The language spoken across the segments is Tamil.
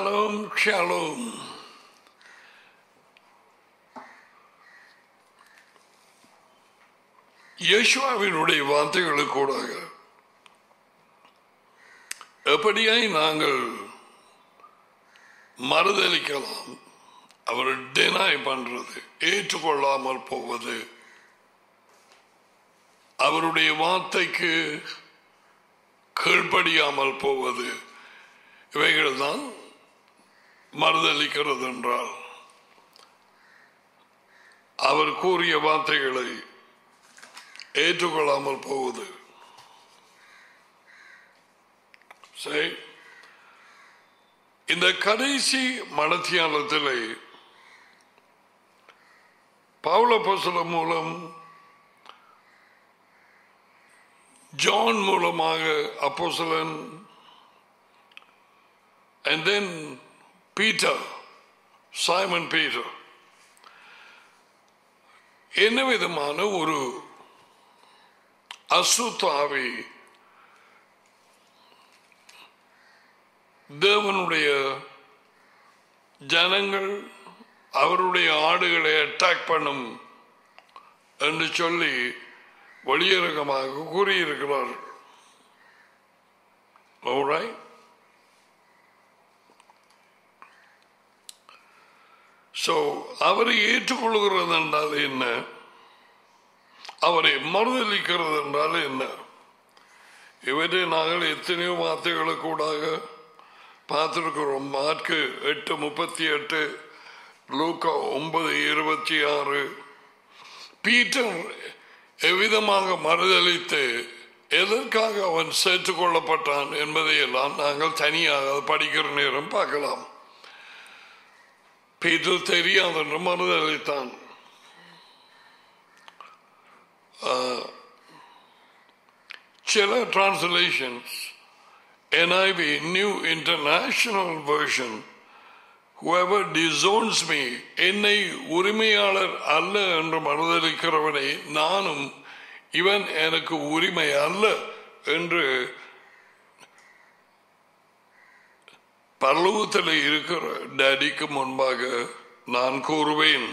ஷாலோம் ஷாலோம் யேசுவாவினுடைய வார்த்தைகளுக்கூடாக எப்படியாய் நாங்கள் மறுதளிக்கலாம் அவர் டெனாய் பண்றது ஏற்றுக்கொள்ளாமல் போவது அவருடைய வார்த்தைக்கு கீழ்ப்படியாமல் போவது இவைகள் தான் மறுதளிக்கிறது என்றால் அவர் கூறிய வார்த்தைகளை ஏற்றுக்கொள்ளாமல் போவது சரி இந்த கடைசி மனத்தியாலத்திலே பவுல மூலம் ஜான் மூலமாக அப்போசலன் and then Peter, Simon Peter. என்ன விதமான ஒரு அசுத்தாவி தேவனுடைய ஜனங்கள் அவருடைய ஆடுகளை அட்டாக் பண்ணும் என்று சொல்லி வெளியரங்கமாக கூறியிருக்கிறார்கள் Alright? ஸோ அவரை ஏற்றுக்கொள்கிறது என்றால் என்ன அவரை மறுதளிக்கிறது என்றால் என்ன இவற்றை நாங்கள் எத்தனையோ வார்த்தைகளுக்கூடாக பார்த்திருக்கிறோம் மார்க்கு எட்டு முப்பத்தி எட்டு லூக்கா ஒன்பது இருபத்தி ஆறு பீட்டர் எவ்விதமாக மறுதளித்து எதற்காக அவன் சேர்த்துக் கொள்ளப்பட்டான் என்பதையெல்லாம் நாங்கள் தனியாக படிக்கிற நேரம் பார்க்கலாம் பீட்டர் தெரியாதென்று மறுதளித்தான் சில translations NIV New International Version whoever disowns me என்னை உரிமையாளர் அல்ல என்று மறுதளிக்கிறவனை நானும் இவன் எனக்கு உரிமை அல்ல என்று பரலோகத்தில் இருக்கிற டேடிக்கு முன்பாக நான் கூறுவேன்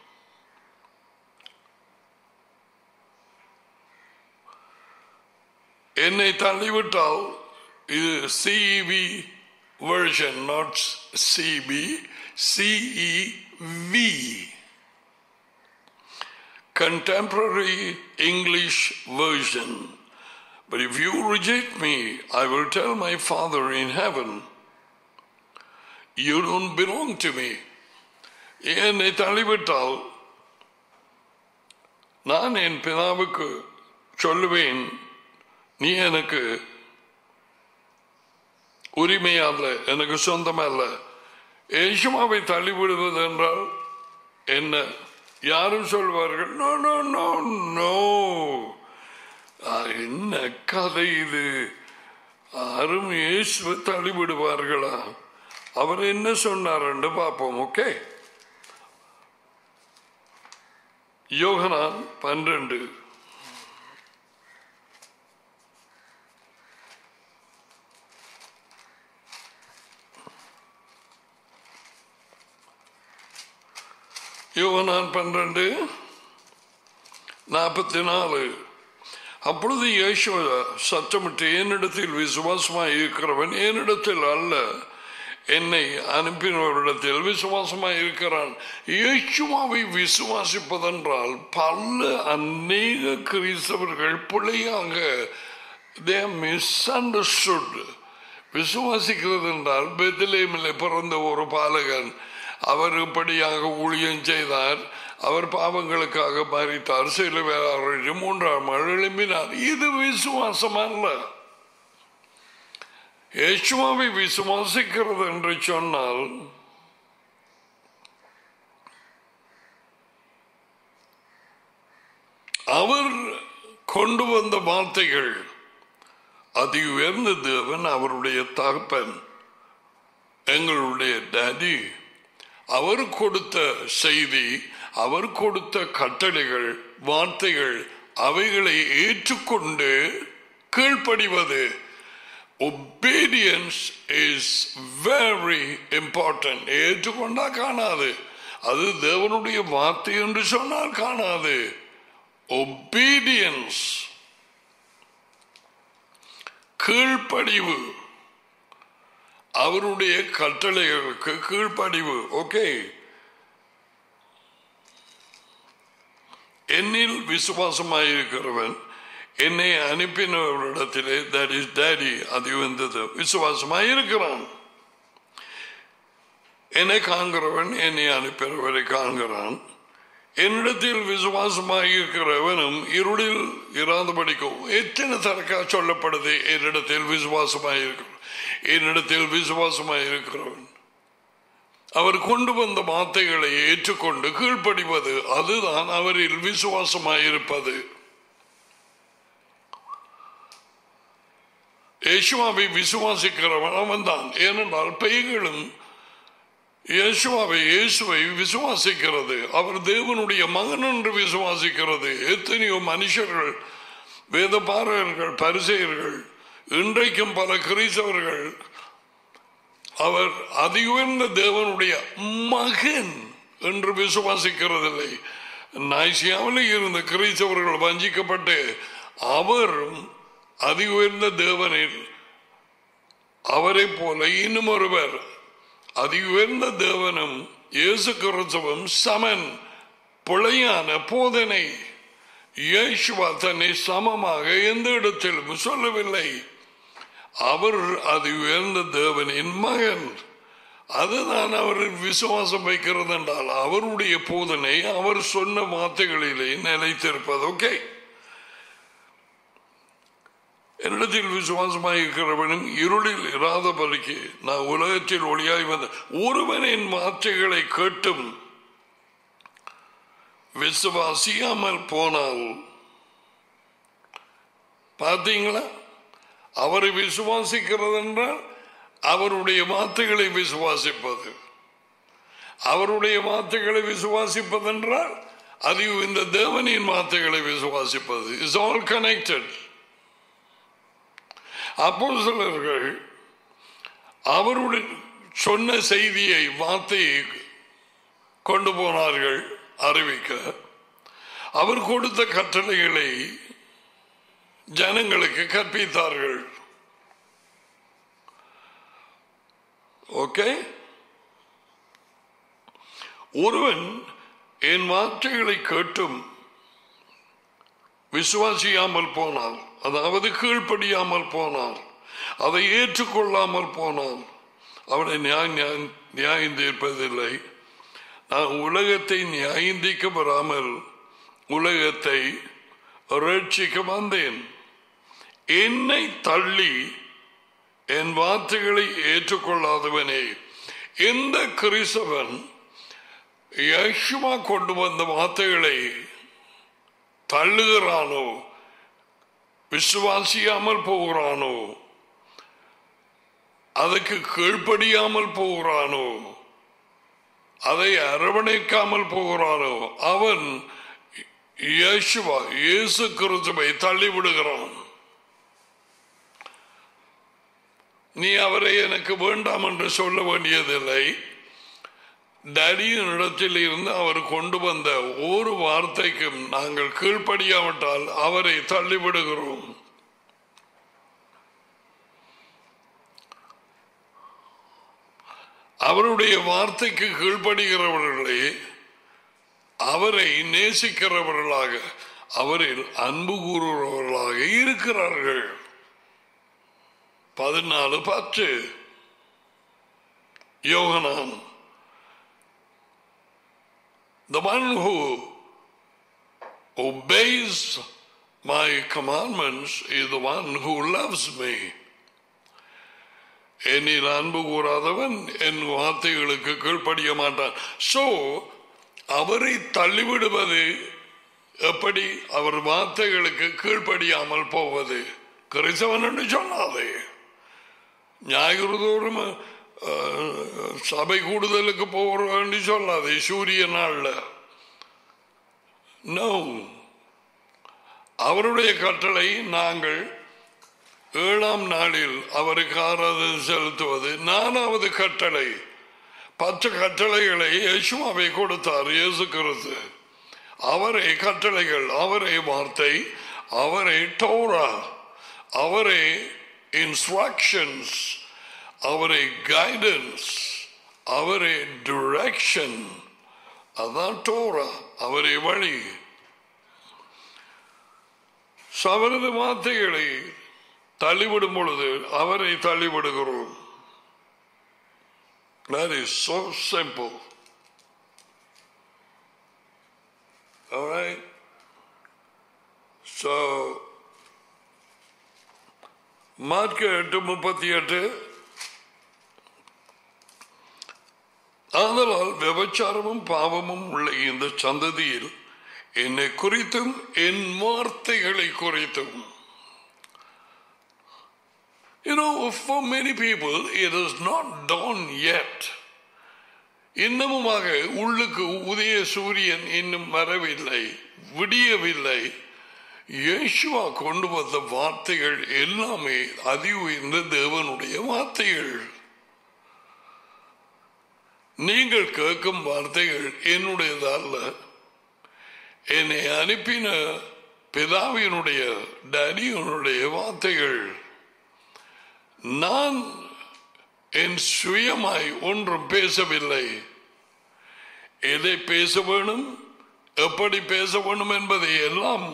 என்னை தள்ளிவிட்டால் இது சிஇவி version not CB CEV contemporary English version but if you reject me I will tell my father in heaven you don't belong to me என்னை தள்ளிவிட்டால் நான் என் பிதாவுக்கு சொல்லுவேன் நீ எனக்கு உரிமை அல்ல எனக்கு சொந்தம் அல்ல ஏசுமாவை தள்ளிவிடுவது என்றால் என்ன யாரும் சொல்வார்கள் நோ நோ நோ நோ என்ன கதை இது யாரும் இயேசுவை தள்ளிவிடுவார்களா அவர் என்ன சொன்னார் என்று பார்ப்போம் ஓகே யோகனான் பன்னிரண்டு யோகனான் பன்னிரண்டு நாற்பத்தி நாலு அப்பொழுது இயேசு சத்தமிட்டு என்னிடத்தில் விசுவாசமாய் இருக்கிறவன் என்னிடத்தில் அல்ல என்னை அனுப்பினவரிடத்தில் விசுவாசமாய் இருக்கிறான் இயேசுவாவை விசுவாசிப்பதென்றால் பல அநேக கிறிஸ்தவர்கள் பிழையாக they misunderstood விசுவாசிக்கிறது என்றால் பெத்திலேமில் பிறந்த ஒரு பாலகன் அவர் இப்படியாக ஊழியம் செய்தார் அவர் பாவங்களுக்காக மறித்தார் சில வேறு மூன்றாம் நாள் எழும்பினார் இது விசுவாசம் அல்ல யேசுவாவை விசுவாசிக்கிறது என்று சொன்னால் அவர் கொண்டு வந்த வார்த்தைகள் அதி உயர்ந்த தேவன் அவருடைய தகப்பன் எங்களுடைய டேடி அவர் கொடுத்த செய்தி அவர் கொடுத்த கட்டளைகள் வார்த்தைகள் அவைகளை ஏற்றுக்கொண்டு கீழ்ப்படிவது obedience is very important ஏற்றுக்கொண்டா காணாது அது தேவனுடைய வார்த்தை என்று சொன்னால் காணாது obedience கீழ்ப்படிவு அவருடைய கட்டளைகளுக்கு கீழ்ப்படிவு ஓகே என்னில் விசுவாசமாயிருக்கிறவன் என்னை அனுப்பினவரிடத்திலே தட் இஸ் டேடி அது வந்தது விசுவாசமாயிருக்கிறான் என்னை காண்கிறவன் என்னை அனுப்பினவரை காண்கிறான் என்னிடத்தில் விசுவாசமாயிருக்கிறவனும் இருளில் இராதபடிக்கும் எத்தனை தரக்கா சொல்லப்படுது என்னிடத்தில் விசுவாசமாயிருக்கிற என்னிடத்தில் விசுவாசமாயிருக்கிறவன் அவர் கொண்டு வந்த வார்த்தைகளை ஏற்றுக்கொண்டு கீழ்ப்படிவது அதுதான் அவரில் விசுவாசமாயிருப்பது யேசுவாவை விசுவாசிக்கிறவன் அவன் தான் ஏனென்றால் பெய்களும் இயேசுவாவை இயேசுவை விசுவாசிக்கிறது அவர் தேவனுடைய மகன் என்று விசுவாசிக்கிறது எத்தனையோ மனுஷர்கள் வேதபாரகர்கள் பரிசெயர்கள் இன்றைக்கும் பல கிறிஸ்தவர்கள் அவர் அதி உயர்ந்த தேவனுடைய மகன் என்று விசுவாசிக்கிறதில்லை நாய்சியாவில் இருந்த கிறிஸ்தவர்கள் வஞ்சிக்கப்பட்டு அவரும் அதி உயர்ந்த தேவனில் அவரை போல இன்னும் ஒருவர் அதி உயர்ந்த தேவனும் இயேசு கிறிஸ்தவம் சமன் பிழையான போதனை இயேசுவா தன்னை சமமாக எந்த இடத்திலும் சொல்லவில்லை அவர் அது உயர்ந்த தேவனின் மகன் அதுதான் அவர் விசுவாசம் வைக்கிறது என்றால் அவருடைய போதனை அவர் சொன்ன வார்த்தைகளிலே நிலைத்திருப்பது ஓகே என்னிடத்தில் விசுவாசமாக இருக்கிறவனும் இருளில் இராதபடிக்கு நான் உலகத்தில் ஒளியாய் வந்த ஒருவனின் வார்த்தைகளை கேட்டும் விசுவாசியாமல் போனால் பார்த்தீங்களா அவரை விசுவாசிக்கிறது என்றால் அவருடைய வார்த்தைகளை விசுவாசிப்பது அவருடைய வார்த்தைகளை விசுவாசிப்பதென்றால் அது இந்த தேவனின் வார்த்தைகளை விசுவாசிப்பது இஸ் ஆல் கனெக்டட் அப்போ சிலர்கள் அவருடைய சொன்ன செய்தியை வார்த்தையை கொண்டு போனார்கள் அறிவிக்க அவர் கொடுத்த கட்டளைகளை ஜனங்களுக்கு கற்பித்தார்கள் ஓகே ஒருவன் என் வார்த்தைகளை கேட்டும் விசுவாசியாமல் போனார் அதாவது கீழ்ப்படியாமல் போனார் அதை ஏற்றுக்கொள்ளாமல் போனான் அவனை நியாயம் நியாயம் தீர்ப்பதில்லை நான் உலகத்தை நியாயந்திக்க வராமல் உலகத்தை ரட்சிக்க வந்தேன் என்னை தள்ளி என் வார்த்தைகளை ஏற்றுக்கொள்ளாதவனே எந்த கிறிஸ்தவன் யேசுமா கொண்டு வந்த வார்த்தைகளை தள்ளுகிறானோ விசுவாசியாமல் போகிறானோ அதுக்கு கீழ்ப்படியாமல் போகிறானோ அதை அரவணைக்காமல் போகிறானோ அவன் இயேசுவா இயேசு கிறிஸ்துவை தள்ளிவிடுகிறான் நீ அவரை எனக்கு வேண்டாம் என்று சொல்ல வேண்டியதில்லை டடியின் இடத்தில் இருந்து அவர் கொண்டு வந்த ஒரு வார்த்தைக்கும் நாங்கள் கீழ்ப்படியாவிட்டால் அவரை தள்ளிவிடுகிறோம் அவருடைய வார்த்தைக்கு கீழ்ப்படுகிறவர்களே அவரை நேசிக்கிறவர்களாக அவரில் அன்பு கூறுகிறவர்களாக இருக்கிறார்கள் பதினாலு பத்து யோகனான் The one who obeys my commandments is the one who loves me. என்னில் அன்பு கூறாதவன் என் வார்த்தைகளுக்கு கீழ்ப்படிய மாட்டான் சோ அவரை தள்ளிவிடுவது எப்படி அவர் வார்த்தைகளுக்கு கீழ்ப்படியாமல் போவது கிறிஸ்தவன் என்று சொன்னாதே ஞாயிறு தோறும் அஹ், சபை கூடுதலுக்கு போகிறோம் சொல்லாதே சூரிய நாள்ல நோ அவருடைய கட்டளை நாங்கள் ஏழாம் நாளில் அவருக்கு ஆராதனை செலுத்துவது நாலாவது கட்டளை பத்து கட்டளைகளை யேசுவாவை கொடுத்தார் இயேசு கிறிஸ்து அவரே கட்டளைகள் அவரே வார்த்தை அவரே டோரா அவரே இன்ஸ்ட்ரக்ஷன்ஸ் அவரே கைடன்ஸ் அவரே டிரெக்ஷன் அதான் டோரா அவரே வழி அவரது வார்த்தைகளை தள்ளிவிடும் பொழுது அவரை தள்ளிவிடுகிறோம் That is so simple. All right? So, Mark எட்டு முப்பத்தி எட்டு ஆதலால் விபச்சாரமும் பாவமும் உள்ள இந்த சந்ததியில் என்னை குறித்தும் என் வார்த்தைகளை குறித்தும் You know, for many people, it is not dawn yet. இன்னமுமாக உள்ளுக்கு உதய சூரியன் இன்னும் வரவில்லை விடியவில்லை இயேசுவா கொண்டு வந்த வார்த்தைகள் எல்லாமே அதி உயர்ந்த தேவனுடைய வார்த்தைகள் நீங்கள் கேட்கும் வார்த்தைகள் என்னுடையதல்ல என்னை அனுப்பின பிதாவினுடைய டேடியனுடைய வார்த்தைகள் நான் என் சுயமாய் ஒன்றும் பேசவில்லை எதை பேச வேணும் எப்படி பேச வேணும் என்பதை எல்லாம்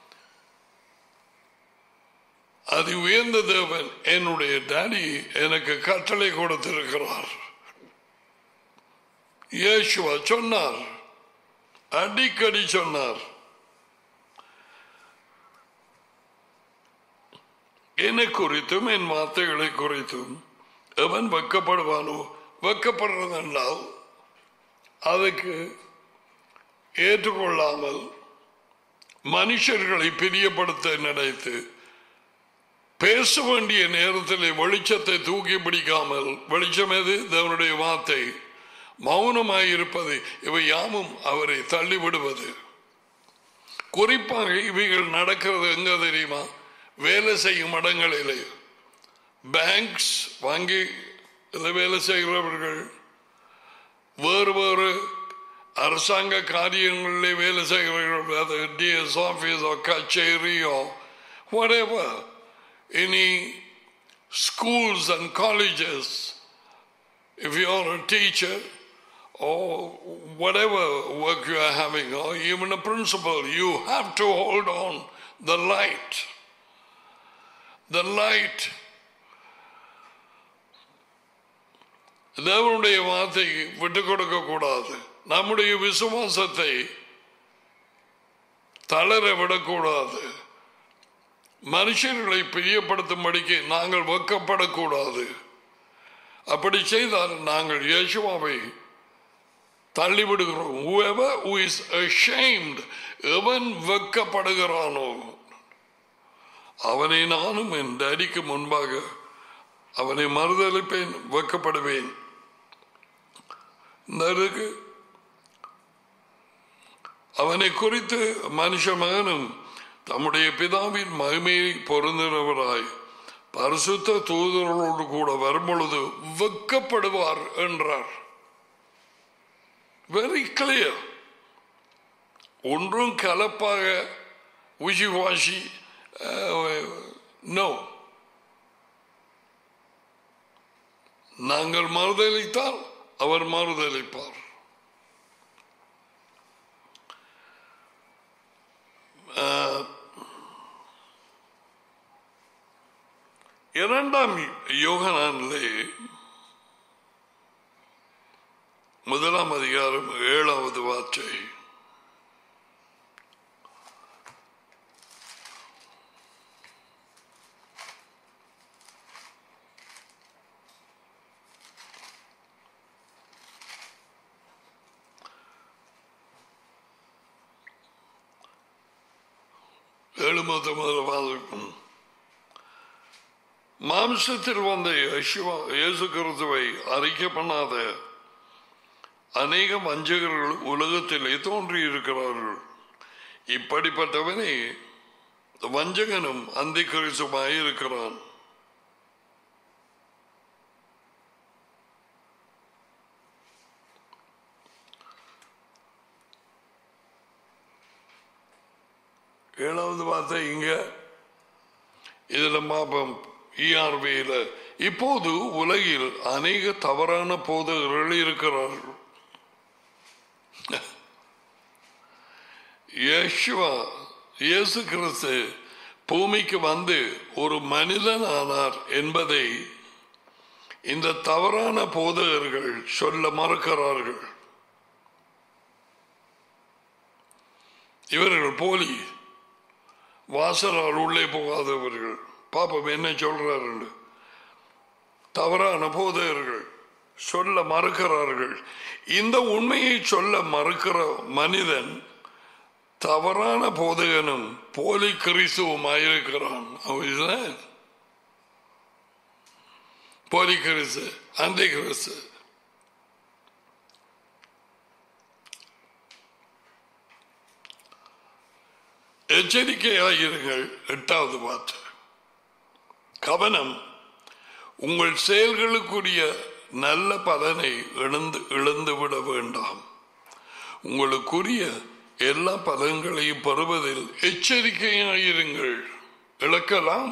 அது உயர்ந்த தேவன் என்னுடைய டாடி எனக்கு கட்டளை கொடுத்திருக்கிறார் இயேசுவா சொன்னார் அடிக்கடி சொன்னார் என்னை குறித்தும் என் வார்த்தைகளை குறித்தும் எவன் வெக்கப்படுவானோ வெக்கப்படுறது என்றால் அதுக்கு ஏற்றுக்கொள்ளாமல் மனுஷர்களை பிரியப்படுத்த நினைத்து பேச வேண்டிய நேரத்தில் வெளிச்சத்தை தூக்கி பிடிக்காமல் வெளிச்சம் எது தேவனுடைய வார்த்தை மௌனமாயிருப்பது இவை யாமும் அவரை தள்ளிவிடுவது குறிப்பாக இவைகள் நடக்கிறது எங்க தெரியுமா வேலை செய்யும் இடங்களிலே பேங்க்ஸ் வங்கி இதில் வேலை செய்கிறவர்கள் வேறு வேறு அரசாங்க காரியங்களிலே வேலை செய்கிறவர்கள் அது டிஎஸ் ஆஃபீஸோ கச்சேரியோ whatever any schools and colleges if you are a teacher or whatever work you are having or even a principal you have to hold on the light the light தேவனுடைய வார்த்தை விட்டு கொடுக்க கூடாது நம்முடைய விசுவாசத்தை தளர விடக்கூடாது மனுஷர்களை பிரியப்படுத்தும்படிக்கு நாங்கள் வெக்கப்படக்கூடாது அப்படி செய்தால் நாங்கள் இயேசுவாவை தள்ளிவிடுகிறோம் whoever who is ashamed எவன் வெக்கப்படுகிறானோ அவனை நானும் என் டேடிக்கு முன்பாக அவனை மறுதளிப்பேன் வெக்கப்படுவேன் இந்த இருக்கு அவனை குறித்து மனுஷ மகனும் தம்முடைய பிதாவின் மகிமையை பொருந்தினவராய் பரிசுத்த தூதர்களோடு கூட வரும்பொழுது வெக்கப்படுவார் என்றார் வெரி கிளியர் ஒன்றும் கலப்பாக உஷி வாஷி நோ நாங்கள் மறுதளித்தால் அவர் மறுதளிப்பார் இரண்டாம் யோகனானிலே முதலாம் அதிகாரம் ஏழாவது வார்த்தை ஏழு முதல் முதல் மாம்சத்தில் வந்த யேசுவா இயேசு கிறிஸ்துவை அறிக்கை பண்ணாத அநேக வஞ்சகர்கள் உலகத்திலே தோன்றி இருக்கிறார்கள் இப்படிப்பட்டவனே வஞ்சகனும் அந்த இருக்கிறான் வார்த்தை இங்க இதுல மாபம் இஆர்வியில இப்போது உலகில் அநேக தவறான போதகர்கள் இருக்கிறார்கள் யேசுவா இயேசு கிறிஸ்து பூமிக்கு வந்து ஒரு மனிதன் ஆனார் என்பதை இந்த தவறான போதகர்கள் சொல்ல மறுக்கிறார்கள் இவர்கள் போலி வாசலால் உள்ளே போகாதவர்கள் பாப்போம் என்ன சொல்றார்கள் தவறான போதகர்கள் சொல்ல மறுக்கிறார்கள் இந்த உண்மையை சொல்ல மறுக்கிற மனிதன் தவறான போதகனும் போலி கிறிஸ்துவுமாயிருக்கிறான் அவன் போலி கிறிஸ்து அந்தை கிறிஸ்து எச்சரிக்கையாயிருங்கள் எட்டாவது வார்த்தை கவனம் உங்கள் செயல்களுக்குரிய நல்ல பலனை இழந்து இழந்து விட வேண்டாம் உங்களுக்குரிய எல்லா பலன்களையும் பெறுவதில் எச்சரிக்கையாயிருங்கள் இழக்கலாம்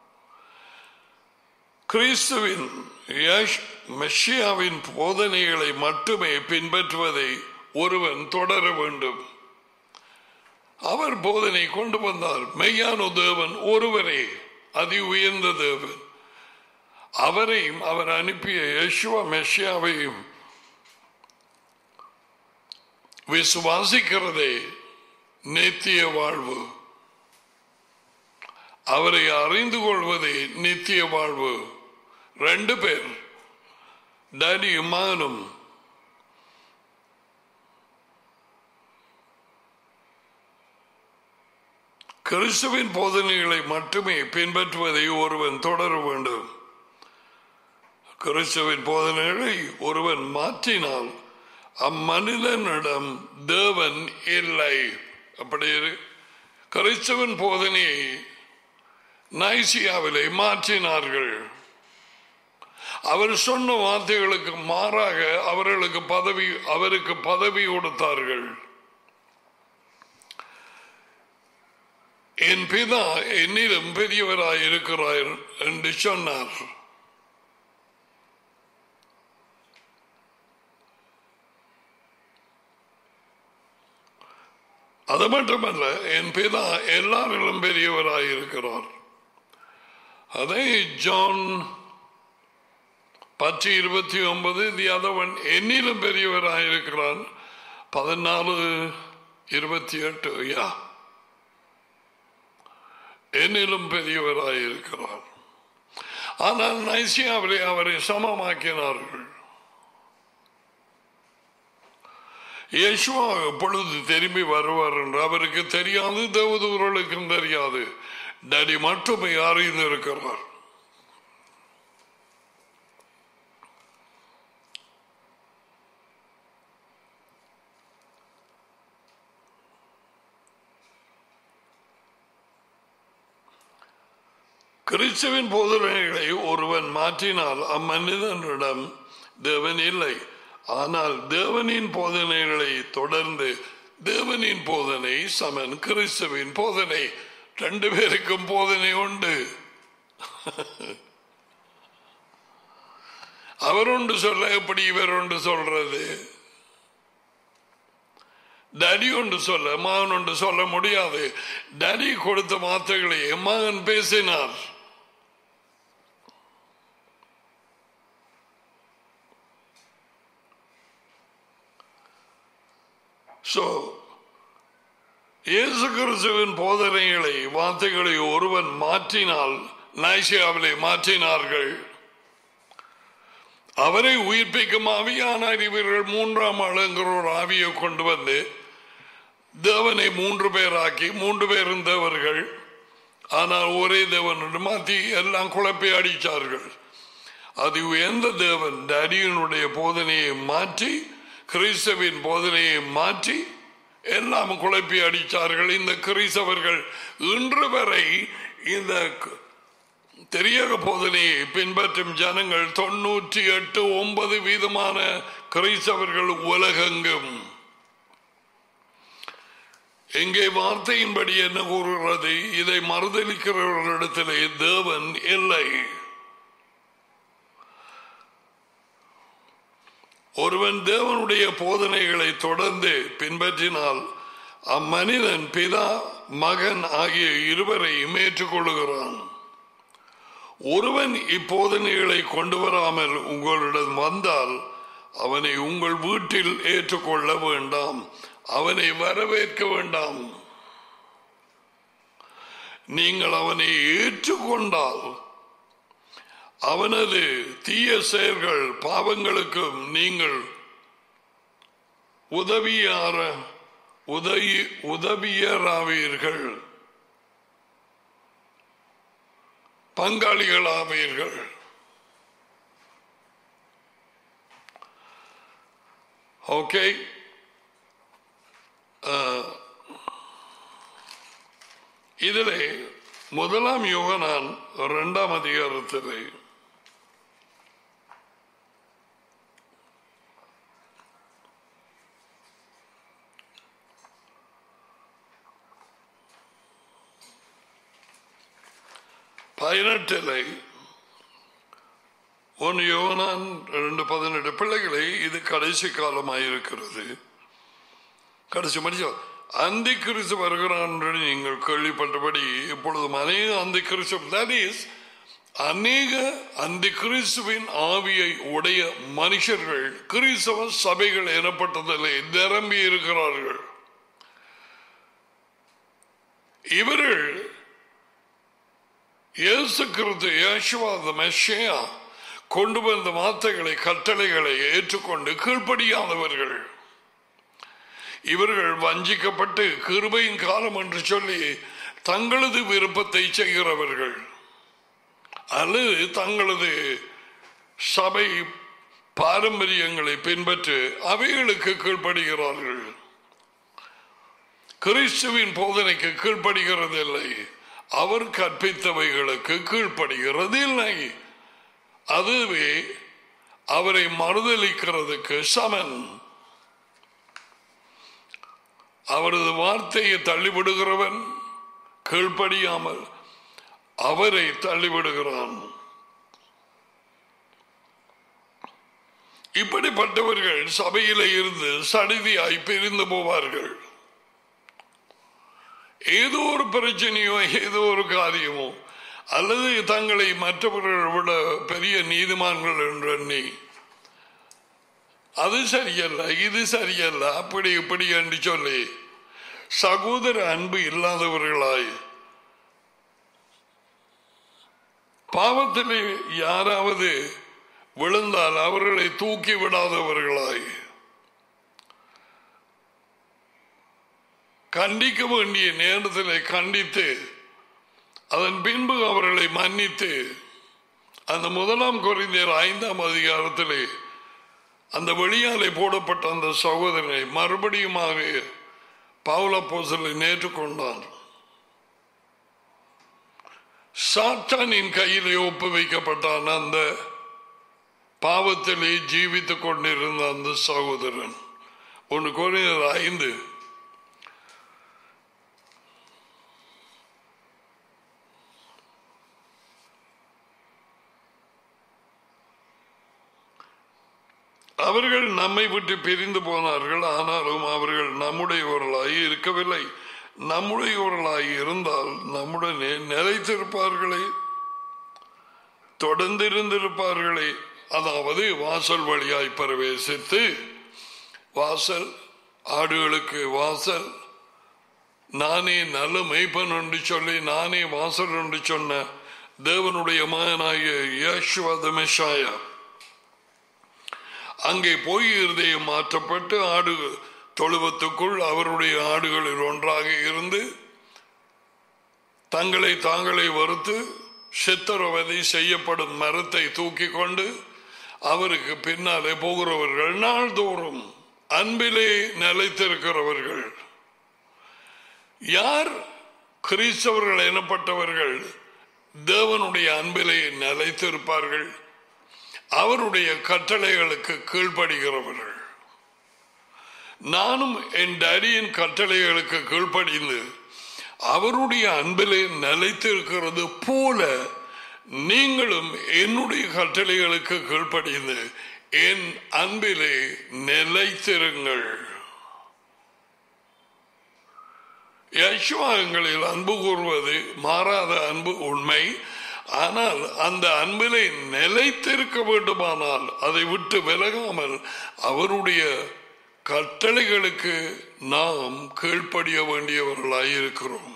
கிறிஸ்துவின் யஷ் மெஷியாவின் போதனைகளை மட்டுமே பின்பற்றுவதை ஒருவன் தொடர வேண்டும் அவர் போதனை கொண்டு வந்தார் மெய்யான தேவன் ஒருவரே அதி உயர்ந்த தேவன் அவரையும் அவர் அனுப்பிய யசுவ மெஷியாவையும் விசுவாசிக்கிறதே நித்திய வாழ்வு அவரை அறிந்து கொள்வதே நித்திய வாழ்வு ரெண்டு பேர் டேடியும் மகனும் கிறிஸ்துவின் போதனைகளை மட்டுமே பின்பற்றுவதை ஒருவன் தொடர வேண்டும் கிறிஸ்துவின் போதனைகளை ஒருவன் மாற்றினால் அம்மனிதனிடம் தேவன் இல்லை அப்படி இரு- கிறிஸ்துவின் போதனையை நைசியாவிலே மாற்றினார்கள் அவர் சொன்ன வார்த்தைகளுக்கு மாறாக அவர்களுக்கு பதவி அவருக்கு பதவி கொடுத்தார்கள் என் பிதா என்னிடம் பெரியவராய் இருக்கிறார் என்று சொன்னார் அது மட்டுமல்ல என் பிதா எல்லாரிலும் பெரியவராய் இருக்கிறார் அதை ஜான் பத்து இருபத்தி ஒன்பது தி அதவன் என்னிலும் பெரியவராய் இருக்கிறான் பதினாலு இருபத்தி எட்டு யா என்னிலும் பெரியவராய் இருக்கிறார் ஆனால் நைசியாவிலே அவரை சமமாக்கினார்கள் யேசுவா எப்பொழுது திரும்பி வருவார் என்று அவருக்கு தெரியாது தேவதூர்களுக்கும் தெரியாது டடி மட்டுமே அறிந்திருக்கிறார் கிறிஸ்துவின் போதனைகளை ஒருவன் மாற்றினால் அம்மனிதனிடம் தேவன் இல்லை ஆனால் தேவனின் போதனைகளை தொடர்ந்து தேவனின் போதனை சமன் கிறிஸ்துவின் போதனை ரெண்டு பேருக்கும் போதனை உண்டு அவர் ஒன்று சொல்ல எப்படி இவர் ஒன்று சொல்றது டடி ஒன்று சொல்ல மகன் ஒன்று சொல்ல முடியாது டடி கொடுத்த வார்த்தைகளை மகன் பேசினார் So, இயேசு கிறிஸ்துவின் போதனைகளை வார்த்தைகளை ஒருவன் மாற்றினால் நாய்சியாவிலே மாற்றினார்கள் அவரை உயிர்ப்பிக்கும் ஆவியானார் இவர்கள் மூன்றாம் ஆளுங்கிற ஒரு ஆவியை கொண்டு வந்து தேவனை மூன்று பேராக்கி மூன்று பேரும் தேவர்கள் ஆனால் ஒரே தேவன் என்று மாற்றி எல்லாம் குழப்பி அடித்தார்கள் அது எந்த தேவன் டேடியனுடைய போதனையை மாற்றி கிறிஸ்தவின் போதனையை மாற்றி எல்லாம் குழப்பி அடித்தார்கள் இந்த கிறிஸ்தவர்கள் இன்று வரை இந்த க- தெரியக போதனையை பின்பற்றும் ஜனங்கள் தொண்ணூற்றி எட்டு ஒன்பது வீதமான கிறிஸ்தவர்கள் உலகெங்கும் எங்கே வார்த்தையின்படி என்ன கூறுகிறது இதை மறுதளிக்கிறவர்களிடத்திலே தேவன் இல்லை ஒருவன் தேவனுடைய போதனைகளை தொடர்ந்து பின்பற்றினால் அம்மனிதன் பிதா மகன் ஆகிய இருவரையும் ஏற்றுக்கொள்ளுகிறான் ஒருவன் இப்போதனைகளை கொண்டு வராமல் உங்களிடம் வந்தால் அவனை உங்கள் வீட்டில் ஏற்றுக்கொள்ள வேண்டாம் அவனை வரவேற்க வேண்டாம் நீங்கள் அவனை ஏற்றுக்கொண்டால் அவனது தீய செயல்கள் பாவங்களுக்கும் நீங்கள் உதவியார உதவி உதவியராவீர்கள் பங்காளிகளாவீர்கள் ஓகே இதிலே முதலாம் யோகனான் இரண்டாம் அதிகாரத்திலே பதினெட்டில் ஒன்று யோனான் ரெண்டு பதினெட்டு பிள்ளைகளை இது கடைசி காலமாயிருக்கிறது கடைசி மனுஷன் அந்தி கிறிஸ்து வருகிறான் என்று நீங்கள் கேள்விப்பட்டபடி இப்பொழுது அநேக அந்தி கிறிஸ்து that is அநேக அந்த கிறிஸ்துவின் ஆவியை உடைய மனுஷர்கள் கிறிஸ்தவ சபைகள் எனப்பட்டதிலே நிரம்பி இருக்கிறார்கள் இவர்கள் இயேசு கிறிஸ்து யேசுவாத மெஷியா கொண்டு வந்த வார்த்தைகளை கட்டளைகளை ஏற்றுக்கொண்டு கீழ்ப்படியாதவர்கள் இவர்கள் வஞ்சிக்கப்பட்டு கிருபையின் காலம் என்று சொல்லி தங்களது விருப்பத்தை செய்கிறவர்கள் அல்லது தங்களது சபை பாரம்பரியங்களை பின்பற்று அவைகளுக்கு கீழ்ப்படுகிறார்கள் கிறிஸ்துவின் போதனைக்கு கீழ்ப்படுகிறதில்லை அவர் கற்பித்தவைகளுக்கு கீழ்ப்படுகிறது இல்லை அதுவே அவரை மறுதளிக்கிறதுக்கு சமன் அவரது வார்த்தையை தள்ளிவிடுகிறவன் கீழ்ப்படியாமல் அவரை தள்ளிவிடுகிறான் இப்படிப்பட்டவர்கள் சபையில இருந்து சடிதியாய் பிரிந்து போவார்கள் ஏதோ ஒரு பிரச்சனையோ ஏதோ ஒரு காரியமோ அல்லது தங்களை மற்றவர்கள் விட பெரிய நீதிமான்கள் என்று எண்ணி அது சரியல்ல இது சரியல்ல அப்படி இப்படி என்று சொல்லி சகோதர அன்பு இல்லாதவர்களாய் பாவத்திலே யாராவது விழுந்தால் அவர்களை தூக்கி விடாதவர்களாய் கண்டிக்க வேண்டிய நேரத்தில் கண்டித்து அதன் பின்பு அவர்களை மன்னித்து அந்த முதலாம் குறைந்தர் ஐந்தாம் அதிகாரத்திலே அந்த வெளியாலே போடப்பட்ட அந்த சகோதரனை மறுபடியுமாக பவுல போசலை நேற்றுக்கொண்டார் சாத்தானின் கையிலே ஒப்பு வைக்கப்பட்டான் அந்த பாவத்திலே ஜீவித்துக் கொண்டிருந்த அந்த சகோதரன் ஒன்று குறைந்தது ஐந்து அவர்கள் நம்மை விட்டு பிரிந்து போனார்கள் ஆனாலும் அவர்கள் நம்முடையவர்களாய் இருக்கவில்லை நம்முடையவர்களாய் இருந்தால் நம்முடனே நிலைத்திருப்பார்களே தொடர்ந்து இருந்திருப்பார்களே அதாவது வாசல் வழியாய் பிரவேசித்து வாசல் ஆடுகளுக்கு வாசல் நானே நல்ல மெய்ப்பன் என்று சொல்லி நானே வாசல் என்று சொன்ன தேவனுடைய மகனாகிய யேசுவத மெஷாயா அங்கே போய் இருதயம் மாற்றப்பட்டு ஆடு தொழுவத்துக்குள் அவருடைய ஆடுகளில் ஒன்றாக இருந்து தங்களை தாங்களே வறுத்து சித்திரவதை செய்யப்படும் மரத்தை தூக்கி கொண்டு அவருக்கு பின்னாலே போகிறவர்கள் நாள்தோறும் அன்பிலே நிலைத்திருக்கிறவர்கள் யார் கிறிஸ்தவர்கள் எனப்பட்டவர்கள் தேவனுடைய அன்பிலே நிலைத்திருப்பார்கள் அவருடைய கட்டளைகளுக்கு கீழ்ப்படுகிறவர்கள் நானும் என் டேடியின் கட்டளைகளுக்கு கீழ்ப்படிந்து அவருடைய அன்பிலே நிலைத்திருக்கிறது போல நீங்களும் என்னுடைய கட்டளைகளுக்கு கீழ்ப்படிந்து என் அன்பிலே நிலைத்திருங்கள் யசுவாகங்களில் அன்பு கூறுவது மாறாத அன்பு உண்மை ஆனால் அந்த அன்பிலே நிலைத்திருக்க வேண்டுமானால் அதை விட்டு விலகாமல் அவருடைய கட்டளைகளுக்கு நாம் கீழ்ப்படிய வேண்டியவர்களாயிருக்கிறோம்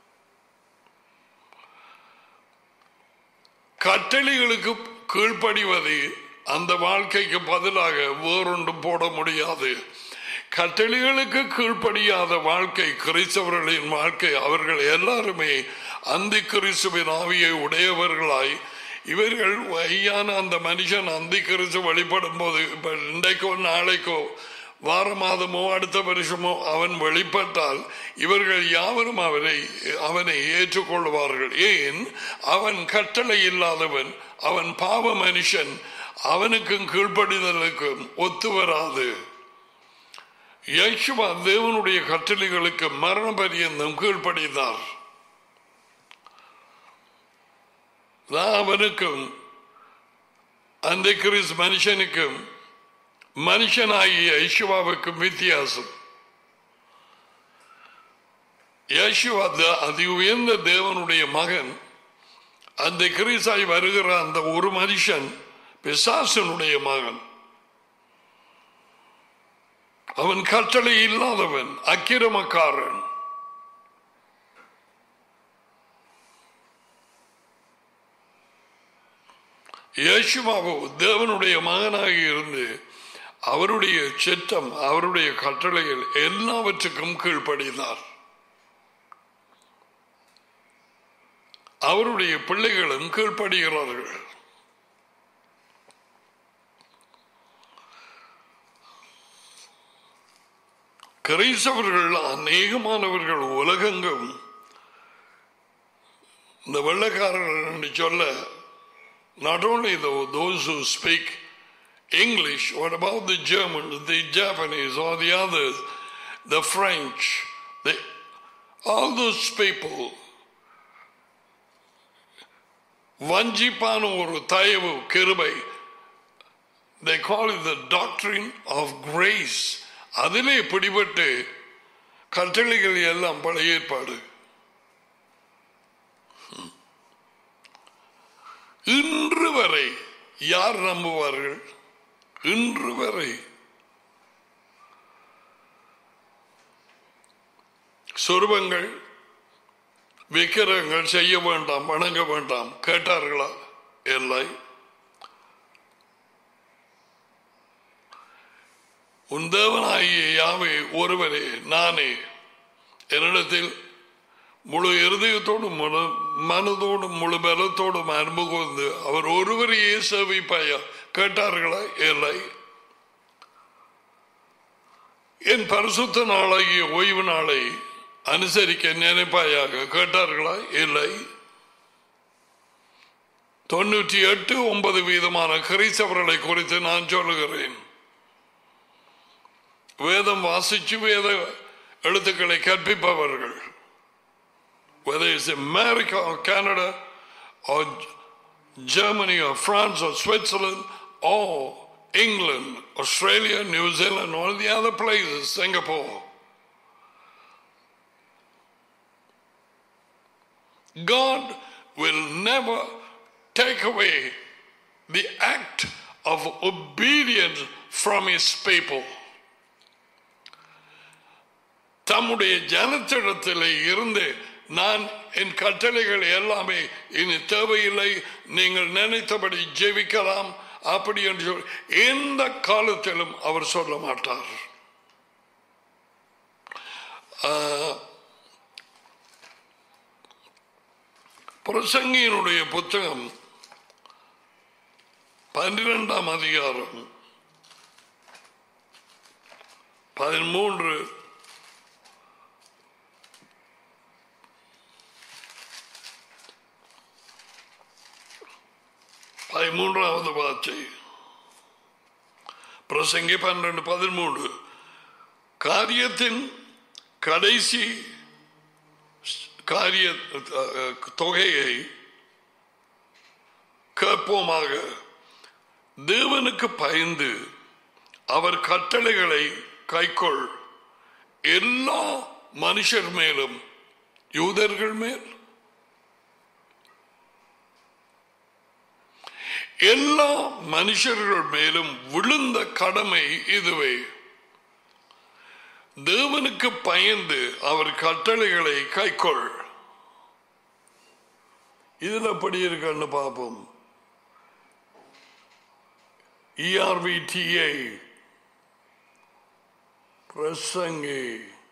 கட்டளைகளுக்கு கீழ்ப்படிவது அந்த வாழ்க்கைக்கு பதிலாக வேறொன்றும் போட முடியாது கட்டளைகளுக்கு கீழ்ப்படியாத வாழ்க்கை கிறிஸ்தவர்களின் வாழ்க்கை அவர்கள் எல்லாருமே அந்த கிறிஸ்துவின் ஆவியை உடையவர்களாய் இவர்கள் ஐயான அந்த மனுஷன் அந்த கிறிஸ்து வழிபடும் போது இப்ப இன்றைக்கோ நாளைக்கோ வார மாதமோ அடுத்த வருஷமோ அவன் வெளிப்பட்டால் இவர்கள் யாவரும் அவனை அவனை ஏற்றுக்கொள்வார்கள் ஏன் அவன் கட்டளை இல்லாதவன் அவன் பாவ மனுஷன் அவனுக்கும் கீழ்ப்படிதலுக்கும் ஒத்து வராது யேசுவா தேவனுடைய கட்டளைகளுக்கு மரண பரியந்தம் கீழ்ப்படிந்தார் அவனுக்கும் அந்த கிறிஸ் மனுஷனுக்கும் மனுஷனாகிய யேசுவாவுக்கும் வித்தியாசம் யேசுவா அதி உயர்ந்த தேவனுடைய மகன் அந்த கிரீசாய் வருகிற அந்த ஒரு மனுஷன் பிசாசனுடைய மகன் அவன் கட்டளை இல்லாதவன் அக்கிரமக்காரன் யேசுமாவோ தேவனுடைய மகனாக இருந்து அவருடைய சித்தம் அவருடைய கட்டளைகள் எல்லாவற்றுக்கும் கீழ்ப்படினார் அவருடைய பிள்ளைகளும் கீழ்ப்படுகிறார்கள் கிரைசவர்கள் அநேகமானவர்கள் உலகெங்கும் இந்த வெள்ளக்காரர்கள் என்று சொல்ல not only the, those who speak English, what about the Germans, the Japanese, or the others, the French, the, all those people வஞ்சிப்பான ஒரு தயவு கிருபை they call it the doctrine of grace அதிலே பிடிபட்டு கட்டளைகள் எல்லாம் பழைய ஏற்பாடு இன்று வரை யார் நம்புவார்கள் இன்று வரை சொருபங்கள் விக்கிரகங்கள் செய்ய வேண்டாம் வணங்க வேண்டாம் கேட்டார்களா இல்லை உன் தேவனாகிய யாவை ஒருவரே நானே என்னிடத்தில் முழு இருதயத்தோடும் முழு மனதோடும் முழு பலத்தோடும் அன்பு கொண்டு அவர் ஒருவரையே சேவிப்பாயா கேட்டார்களா இல்லை என் பரிசுத்த நாளாகிய ஓய்வு நாளை அனுசரிக்க நினைப்பாயாக கேட்டார்களா இல்லை தொண்ணூற்றி எட்டு ஒன்பது வீதமான கிறிஸ்தவர்களை குறித்து நான் சொல்லுகிறேன் வேதம் வாசிச்சு வேத எழுத்துக்களை கற்பிப்பவர்கள் whether it's America or Canada or Germany or France or Switzerland or England, Australia, New Zealand, all the other places, Singapore. God will never take away the act of obedience from his people. தம்முடைய ஜனத்திடத்தில் இருந்து நான் என் கட்டளைகள் எல்லாமே இனி தேவையில்லை நீங்கள் நினைத்தபடி ஜெபிக்கலாம் அப்படி என்று சொல்லி எந்த காலத்திலும் அவர் சொல்ல மாட்டார் பிரசங்கியினுடைய புத்தகம் பன்னிரெண்டாம் அதிகாரம் பதிமூன்று பதிமூன்றாவது வார்த்தை பிரசங்கி பன்னெண்டு பதிமூன்று காரியத்தின் கடைசி காரிய அஹ், தொகையை கேட்போமாக தேவனுக்கு பயந்து அவர் கட்டளைகளை கைக்கொள் எல்லா மனுஷர் மேலும் யூதர்கள் மேல் எல்லா மனுஷர்கள் மேலும் விழுந்த கடமை இதுவே தேவனுக்கு பயந்து அவர் கட்டளைகளை கைக்கொள் இதுல எப்படி இருக்குன்னு பார்ப்போம் இஆர்விடிஐ பிரசங்கி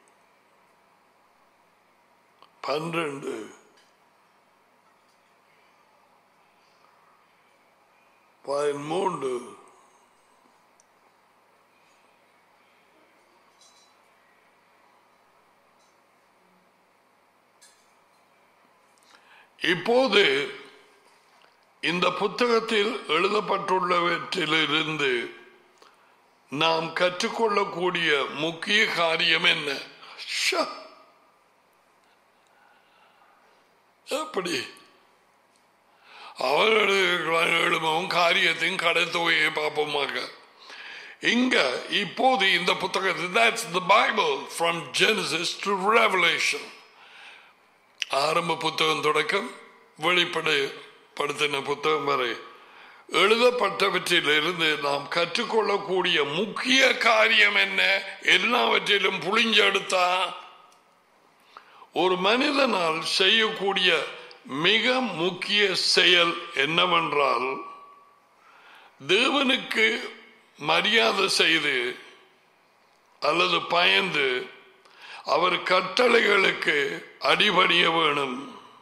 பன்னிரண்டு பதிமூன்று இப்போது இந்த புத்தகத்தில் எழுதப்பட்டுள்ளவற்றிலிருந்து நாம் கற்றுக்கொள்ளக்கூடிய முக்கிய காரியம் என்ன ஷா. எப்படி அவர்கள் எழுமவும் காரியத்தின் கடைத்தொகையை பார்ப்போமாக இங்க இப்போது இந்த புத்தகத்தில் that's the Bible from Genesis to Revelation ஆரம்ப புத்தகம் தொடக்கம் வெளிப்படைப்படுத்தின புத்தகம் வரை எழுதப்பட்டவற்றிலிருந்து நாம் கற்றுக்கொள்ளக்கூடிய முக்கிய காரியம் என்ன எல்லாவற்றிலும் புளிஞ்செடுத்தா ஒரு மனிதனால் செய்யக்கூடிய மிக முக்கிய செயல் என்னவென்றால் தேவனுக்கு மரியாதை செய்து அல்லது பயந்து அவர் கட்டளைகளுக்கு அடிபணிய வேணும்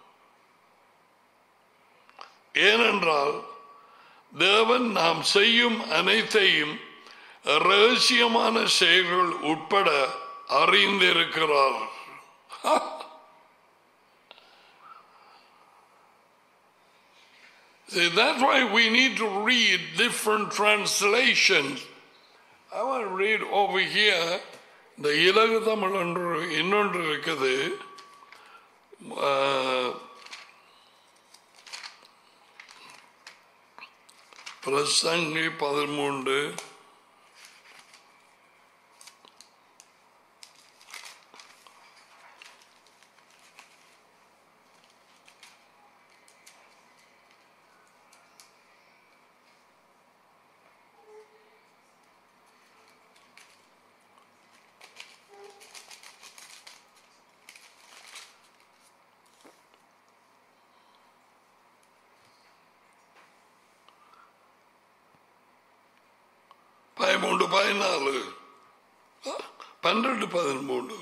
ஏனென்றால் தேவன் நாம் செய்யும் அனைத்தையும் ரகசியமான செயல்கள் உட்பட அறிந்திருக்கிறார் See, that's why we need to read different translations. I want to read over here இந்த இலகு தமிழ் ஒன்று இன்னொன்று இருக்குது ஆஹ், பிரசங்கி பதிமூன்று பதிமூன்று பதினாலு ஆ, பன்னிரண்டு பதிமூன்று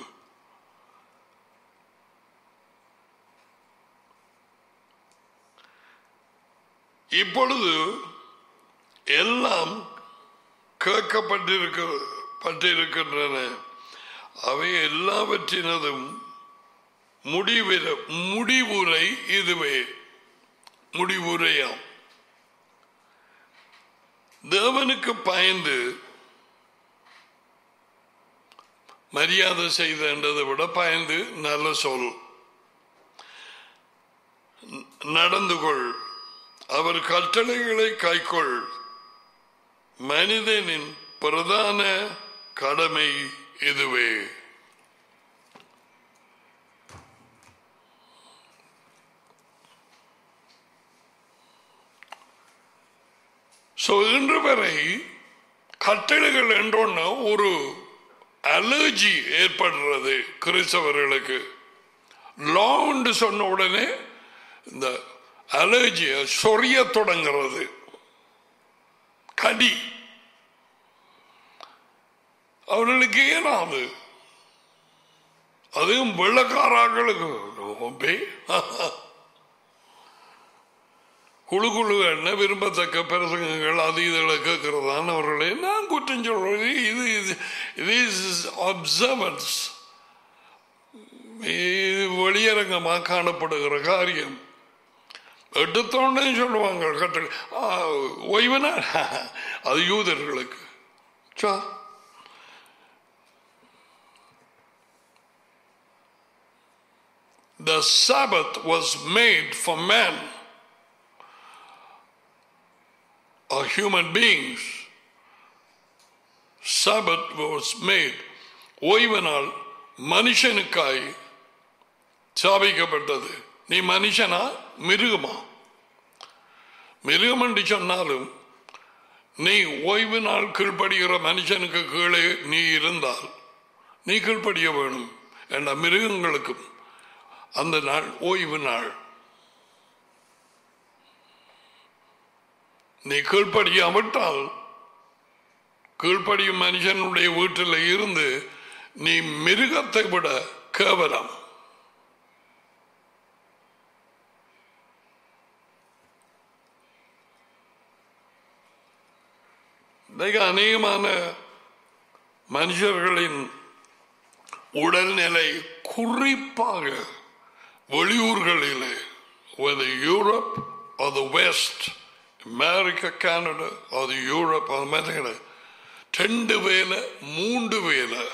இப்பொழுது எல்லாம் கேட்கப்பட்டிருக்க பட்டிருக்கின்றன அவை எல்லாவற்றினதும் முடிவிற முடிவுரை இதுவே முடிவுரையாம் தேவனுக்கு பயந்து மரியாதை செய்தன்றதை விட பயந்து நல்ல சொல் ந- நடந்து கொள் அவர் கட்டளைகளை கைக்கொள் மனிதனின் பிரதான கடமை இதுவே ஸோ இன்று வரை கட்டளைகள் என்றொன்னு ஒரு அலர்ஜி ஏற்படுறது கிறிஸ்தவர்களுக்கு லான்னு சொன்ன உடனே இந்த அலர்ஜியை சொரிய தொடங்கிறது கடி அவர்களுக்கு ஏனாது அதுவும் வெள்ளக்காரர்களுக்கு ரொம்ப குழு குழு என்ன விரும்பத்தக்க பிரசங்கங்கள் அது இதுகளை கேட்கிறதான் அவர்களே நான் குற்றம் சொல்றது இது இது இது இஸ் அப்சர்வன்ஸ் இது வெளியரங்கமாக காணப்படுகிற காரியம் எடுத்தோடனே சொல்லுவாங்க கட்டளை ஆ, ஓய்வு நாள் அது யூதர்களுக்கு சா the Sabbath was made for man or human beings. Sabbath was made. ஓய்வு நாள் மனுஷனுக்காய் சாபிக்கப்பட்டது நீ மனுஷனா மிருகமா மிருகம் என்று சொன்னாலும் நீ ஓய்வு நாள் கீழ்ப்படுகிற மனுஷனுக்கு கீழே நீ இருந்தால் நீ கீழ்ப்படிய வேணும் என்ற மிருகங்களுக்கும் அந்த நாள் ஓய்வு நாள் நீ கீழ்ப்படியாவிட்டால் கீழ்ப்படியும் மனுஷனுடைய வீட்டில் இருந்து நீ மிருகத்தை விட கேவலம் மிக அநேகமான மனுஷர்களின் உடல்நிலை குறிப்பாக வெளியூர்களிலே whether Europe or the west America Canada அது யூரோப் அது மாதிரி ரெண்டு வேலை மூன்று வேலை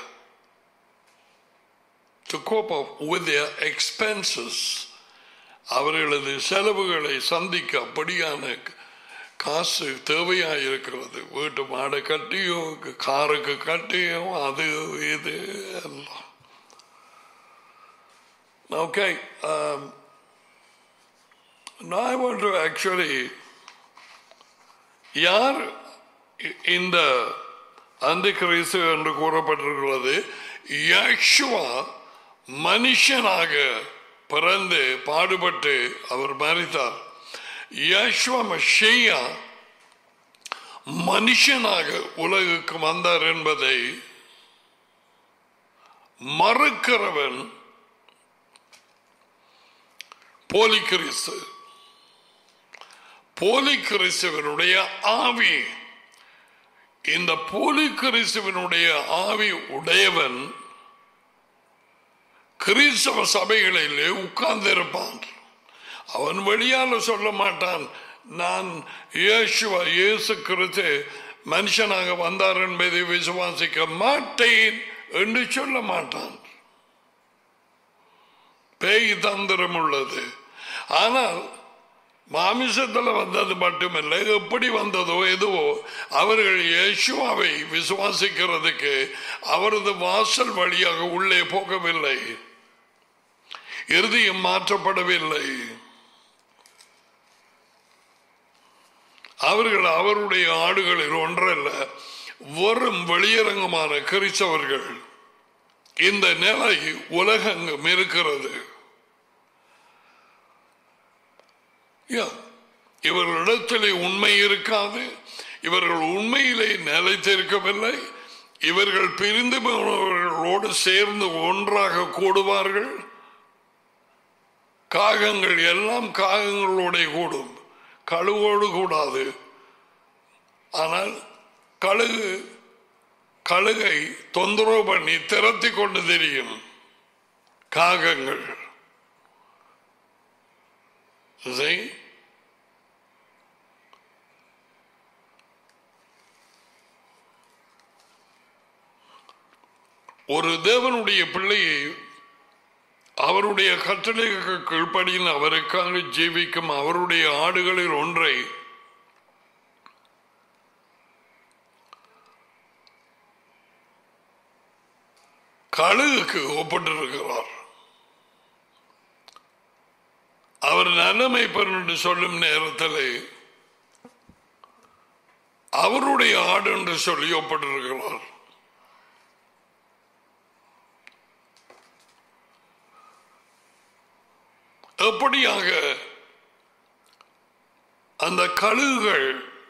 to cope up with their expenses அவர்களது செலவுகளை சந்திக்க அப்படியான காசு தேவையாக இருக்கிறது வீட்டு மாடை கட்டியோ காருக்கு கட்டியோ அது இது எல்லாம் ஓகே நான் want to actually யார் இந்த அந்த கிறிஸ்து என்று கூறப்பட்டிருக்கிறது யக்ஷுவா மனுஷனாக பிறந்து பாடுபட்டு அவர் மறித்தார் யஷ்வா மஷேயா மனுஷனாக உலகுக்கு வந்தார் என்பதை மறுக்கிறவன் போலி கிறிஸ்து போலி கிறிஸ்துவனுடைய ஆவி இந்த போலி கிறிஸ்துவனுடைய ஆவி உடையவன் கிறிஸ்தவ சபைகளிலே உட்கார்ந்திருப்பான் அவன் வெளியால சொல்ல மாட்டான் நான் இயேசுவா இயேசு கிறிஸ்து மனுஷனாக வந்தார் என்பதை விசுவாசிக்க மாட்டேன் என்று சொல்ல மாட்டான் பேய் தந்திரம் உள்ளது ஆனால் மாமிசத்தில் வந்தது மட்டுமல்ல எப்படி வந்ததோ எதுவோ அவர்கள் இயேசுவாவை விசுவாசிக்கிறதுக்கு அவரது வாசல் வழியாக உள்ளே போகவில்லை இறுதியும் மாற்றப்படவில்லை அவர்கள் அவருடைய ஆடுகளில் ஒன்றல்ல வெறும் வெளியரங்கமான கிறிஸ்தவர்கள் இந்த நிலை உலகெங்கும் இருக்கிறது இவர்களிடத்திலே உண்மை இருக்காது இவர்கள் உண்மையிலே நிலைத்திருக்கவில்லை இவர்கள் பிரிந்து போனவர்களோடு சேர்ந்து ஒன்றாக கூடுவார்கள் காகங்கள் எல்லாம் காகங்களோட கூடும் கழுவோடு கூடாது ஆனால் கழுகு கழுகை தொந்தரவு பண்ணி திரத்தி கொண்டு தெரியும் காகங்கள் ஒரு தேவனுடைய பிள்ளையை அவருடைய கட்டளைக்கு கீழ்ப்படியில் அவருக்காக ஜீவிக்கும் அவருடைய ஆடுகளில் ஒன்றை கழுகுக்கு ஒப்பிட்டிருக்கிறார் அவர் நலமைப்பர் என்று சொல்லும் நேரத்தில் அவருடைய ஆடு என்று சொல்லி ஒப்பிட்டிருக்கிறார் எப்படியாக அந்த கழுகுகள்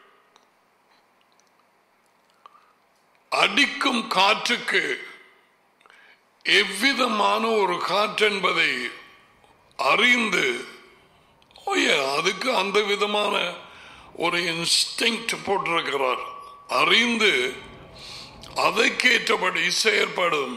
அடிக்கும் காற்றுக்கு எவ்விதமான ஒரு காற்று என்பதை அறிந்து ஓயே அதுக்கு அந்த விதமான ஒரு இன்ஸ்டிங் போட்டிருக்கிறார் அறிந்து அதற்கேற்றபடி செயற்படும்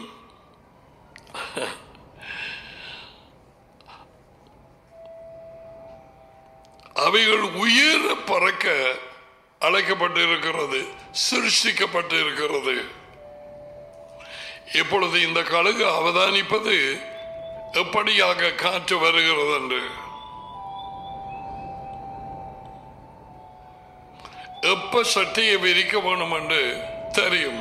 அவைகள் உயர பறக்க அழைக்கப்பட்டு இருக்கிறது சிருஷ்டிக்கப்பட்டு இருக்கிறது இப்பொழுது இந்த கழுகு அவதானிப்பது எப்படியாக காற்று வருகிறது என்று எப்ப சட்டையை விரிக்க வேணும் என்று தெரியும்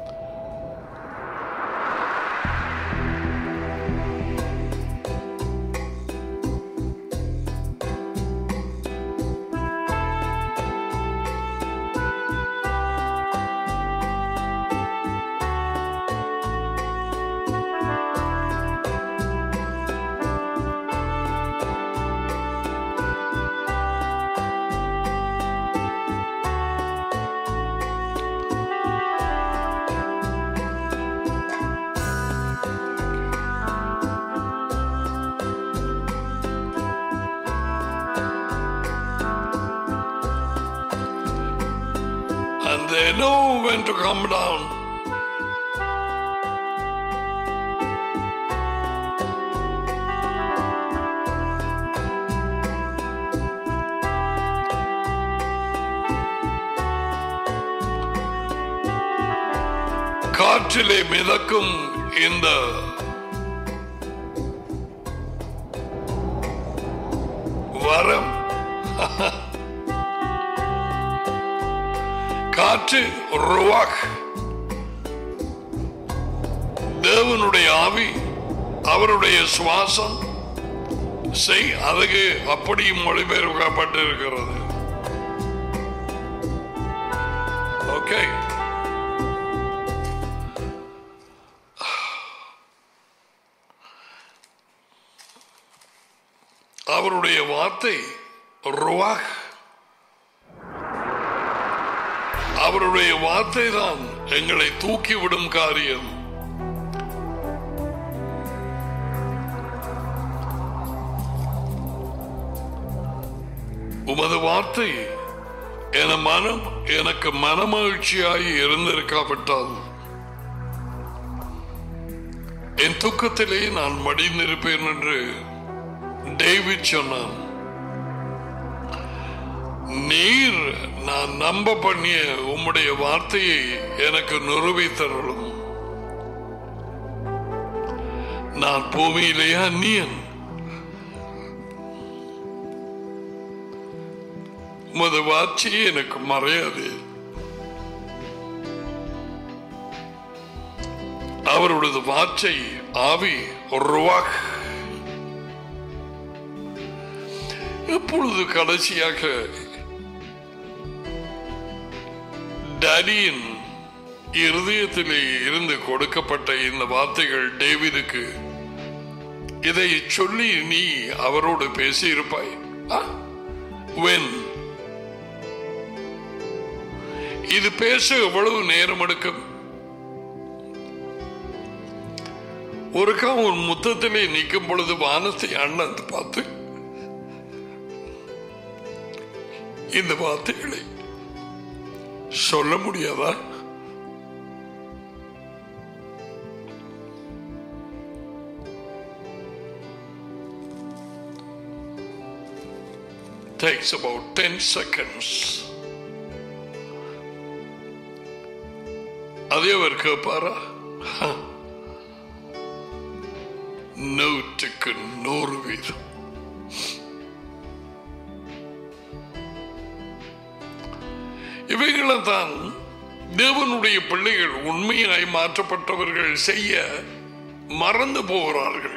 and they know when to come down. காற்றிலே மிதக்கும் இந்த வரம் காற்று ருவாக் தேவனுடைய ஆவி அவருடைய சுவாசம் செய் அதுக்கு அப்படியும் மொழிபெயர்க்கப்பட்டு இருக்கிறது ஓகே அவருடைய வார்த்தை ருவாக் அவருடைய வார்த்தை தான் எங்களை தூக்கிவிடும் காரியம் உமது வார்த்தை என மனம் எனக்கு மனமகிழ்ச்சியாய் இருந்திருக்காவிட்டால் என் துக்கத்திலே நான் மடிந்திருப்பேன் என்று டேவிட் சொன்னான் நீர் நான் நம்ப பண்ணிய உம்முடைய வார்த்தையை எனக்கு நிரூபித்தருளும் நான் பூமியிலே அந்நியன் உமது வாட்சி எனக்கு மறையாது அவருடைய வார்த்தை ஆவி ருவாக் எப்பொழுது கடைசியாக டேடியின் இருதயத்திலே இருந்து கொடுக்கப்பட்ட இந்த வார்த்தைகள் டேவிடுக்கு இதை சொல்லி நீ அவரோடு பேசியிருப்பாய் வென் இது பேச எவ்வளவு நேரம் எடுக்கும் ஒருக்கா உன் முத்தத்திலே நிற்கும் பொழுது வானத்தை அண்ணன் பார்த்து இந்த வார்த்தைகளை சொல்ல முடியாதா takes about 10 seconds. அதே அவர் கேட்பாரா நூற்றுக்கு நூறு வீதம் இவைகளை தான் தேவனுடைய பிள்ளைகள் உண்மையாய் மாற்றப்பட்டவர்கள் செய்ய மறந்து போகிறார்கள்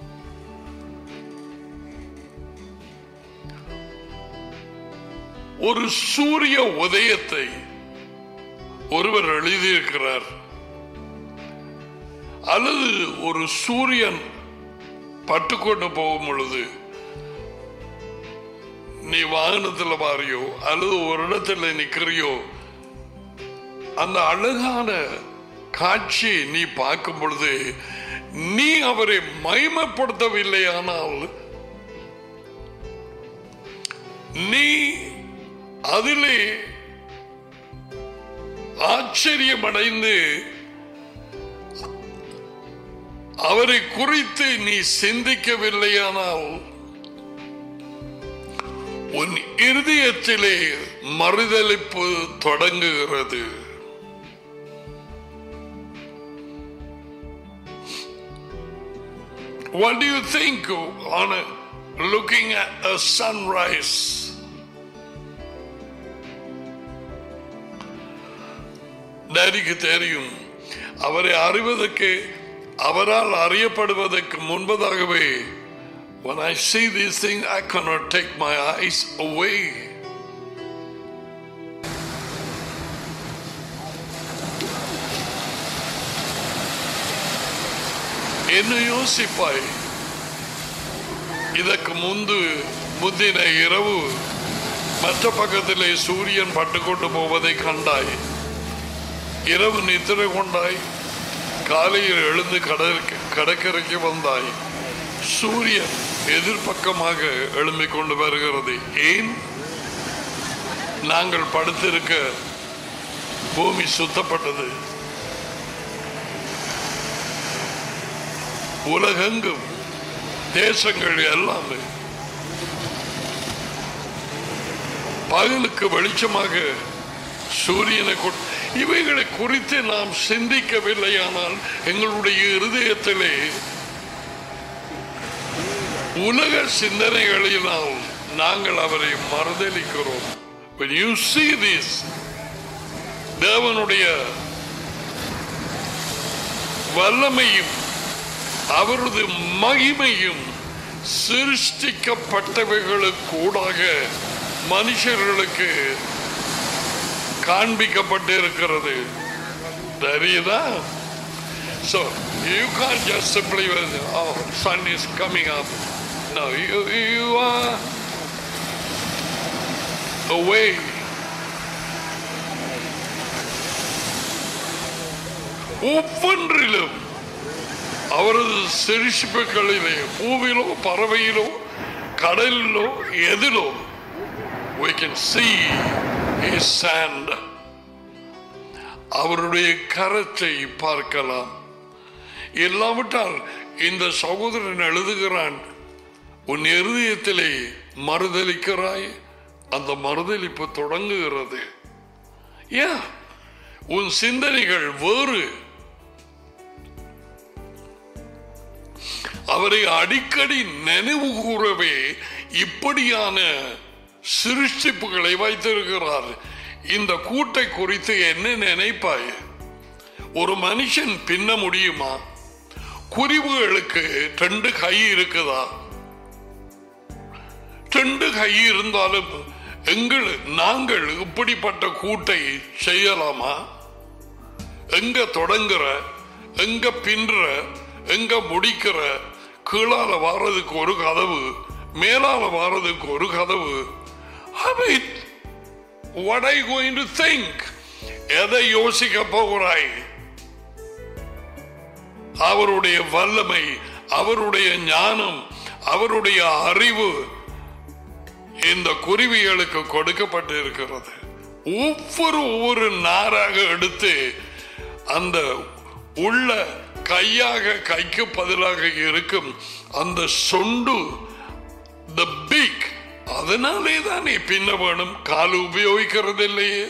ஒரு சூரிய உதயத்தை ஒருவர் எழுதியிருக்கிறார் அல்லது ஒரு சூரியன் பட்டுக்கொண்டு போகும் பொழுது நீ வாகனத்தில் பாரியோ அல்லது ஒரு இடத்துல நிக்கிறியோ அந்த அழகான காட்சியை நீ பார்க்கும் பொழுது நீ அவரை மகிமைப்படுத்தவில்லையானால் நீ அதிலே ஆச்சரியமடைந்து அவரை குறித்து நீ சிந்திக்கவில்லையானால் உன் இருதயத்திலே மறுதளிப்பு தொடங்குகிறது What do you think on a, looking at a sunrise? டேடிக்கு தெரியும் அவரை அறிவதற்கு அவரால் அறியப்படுவதற்கு முன்பதாகவே when I see these things I cannot take my eyes away என்ன யோசிப்பாய் இதற்கு முந்து முந்தின இரவு மற்ற பக்கத்திலே சூரியன் பட்டுக்கொண்டு போவதை கண்டாய் இரவு நித்திரை கொண்டாய் காலையில் எழுந்து கடற்கு கடற்கரைக்கு வந்தாய் சூரியன் எதிர்பக்கமாக எழும்பிக் கொண்டு வருகிறது ஏன் நாங்கள் படுத்திருக்க பூமி சுத்தப்பட்டது உலகெங்கும் தேசங்கள் எல்லாமே பகலுக்கு வெளிச்சமாக சூரியனை கொண்டு இவைகளை குறித்து நாம் சிந்திக்கவில்லையானால் எங்களுடைய இருதயத்திலே உலக சிந்தனைகளினால் நாங்கள் அவரை மறுதளிக்கிறோம் When you see this, தேவனுடைய வல்லமையும் அவரது மகிமையும் சிருஷ்டிக்கப்பட்டவைகளுக்கூடாக மனுஷர்களுக்கு காண்பிக்கப்பட்டிருக்கிறது தெரியுதா So you can't just simply oh sun is coming up. No, you you are away. ஒவ்வொன்றிலும் அவரது சிரிப்புகளிலே பூவிலோ பறவையிலோ கடலிலோ எதிலோ we can see his sand அவருடைய கரத்தை பார்க்கலாம் இல்லாவிட்டால் இந்த சகோதரன் எழுதுகிறான் உன் இருதயத்திலே மறுதலிக்கிறாய் அந்த மறுதலிப்பு தொடங்குகிறது ஏன் உன் சிந்தனைகள் வேறு அவரை அடிக்கடி நினைவு கூறவே இப்படியான சிருஷ்டிப்புகளை வைத்திருக்கிறார் இந்த கூட்டை குறித்து என்ன நினைப்பாய் ஒரு மனுஷன் பின்ன முடியுமா குறிவுகளுக்கு ரெண்டு கை இருக்குதா ரெண்டு கை இருந்தாலும் எங்கள் நாங்கள் இப்படிப்பட்ட கூட்டை செய்யலாமா எங்க தொடங்குற எங்க பின்ற எங்க முடிக்கிற கீழால வாரதுக்கு ஒரு கதவு மேலால வாரதுக்கு ஒரு கதவு I mean, what are you going to think? எதை யோசிக்க போகிறாய் அவருடைய வல்லமை அவருடைய ஞானம் அவருடைய அறிவு இந்த குருவிகளுக்கு கொடுக்கப்பட்டு இருக்கிறது ஒவ்வொரு ஒவ்வொரு நாராக எடுத்து அந்த உள்ள கையாக கைக்கு பதிலாக இருக்கும் அந்த சொண்டு த பீக் அதனாலே தானே பின்ன வேணும் கால் உபயோகிக்கிறது இல்லையே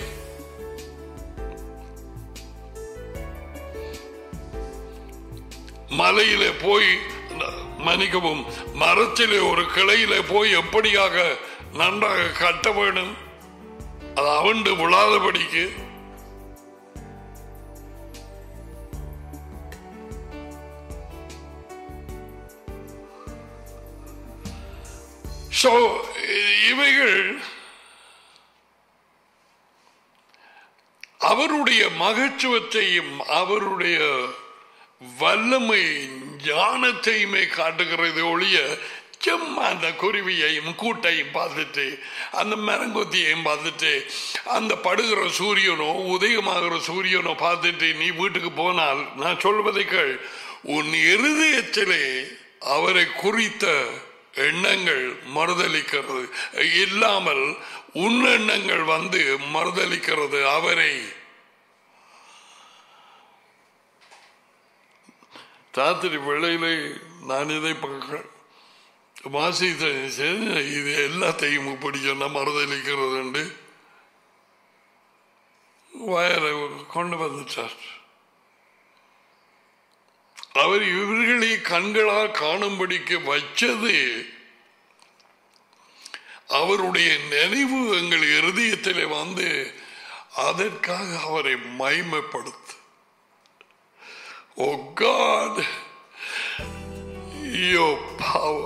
மலையிலே போய் மன்னிக்கவும் மரத்திலே ஒரு கிளையிலே போய் எப்படியாக நன்றாக கட்ட வேணும் அது அவண்டு விழாதபடிக்கு So, இவைகள் அவருடைய மகத்துவத்தையும் அவருடைய வல்லமை ஞானத்தையுமே காட்டுகிறது ஒழிய சும்மா அந்த குருவியையும் கூட்டையும் பார்த்துட்டு அந்த மரங்கொத்தியையும் பார்த்துட்டு அந்த படுகிற சூரியனோ உதயமாகிற சூரியனோ பார்த்துட்டு நீ வீட்டுக்கு போனால் நான் சொல்வதை கேள் உன் இருதயத்திலே அவரை குறித்த எண்ணங்கள் மறுதளிக்கிறது இல்லாமல் உன் எண்ணங்கள் வந்து மறுதளிக்கிறது அவரை ராத்திரி வேளையிலே நான் இதை பார்க்க வாசித்தேன் இது எல்லாத்தையும் இப்படி சொன்ன மறுதளிக்கிறது வயரை கொண்டு வந்துட்டார் அவர் இவர்களை கண்களால் காணும்படிக்கு வச்சது அவருடைய நினைவு எங்கள் இருதயத்தில் வந்து அதற்காக அவரை மைமைப்படுத்து oh God your power,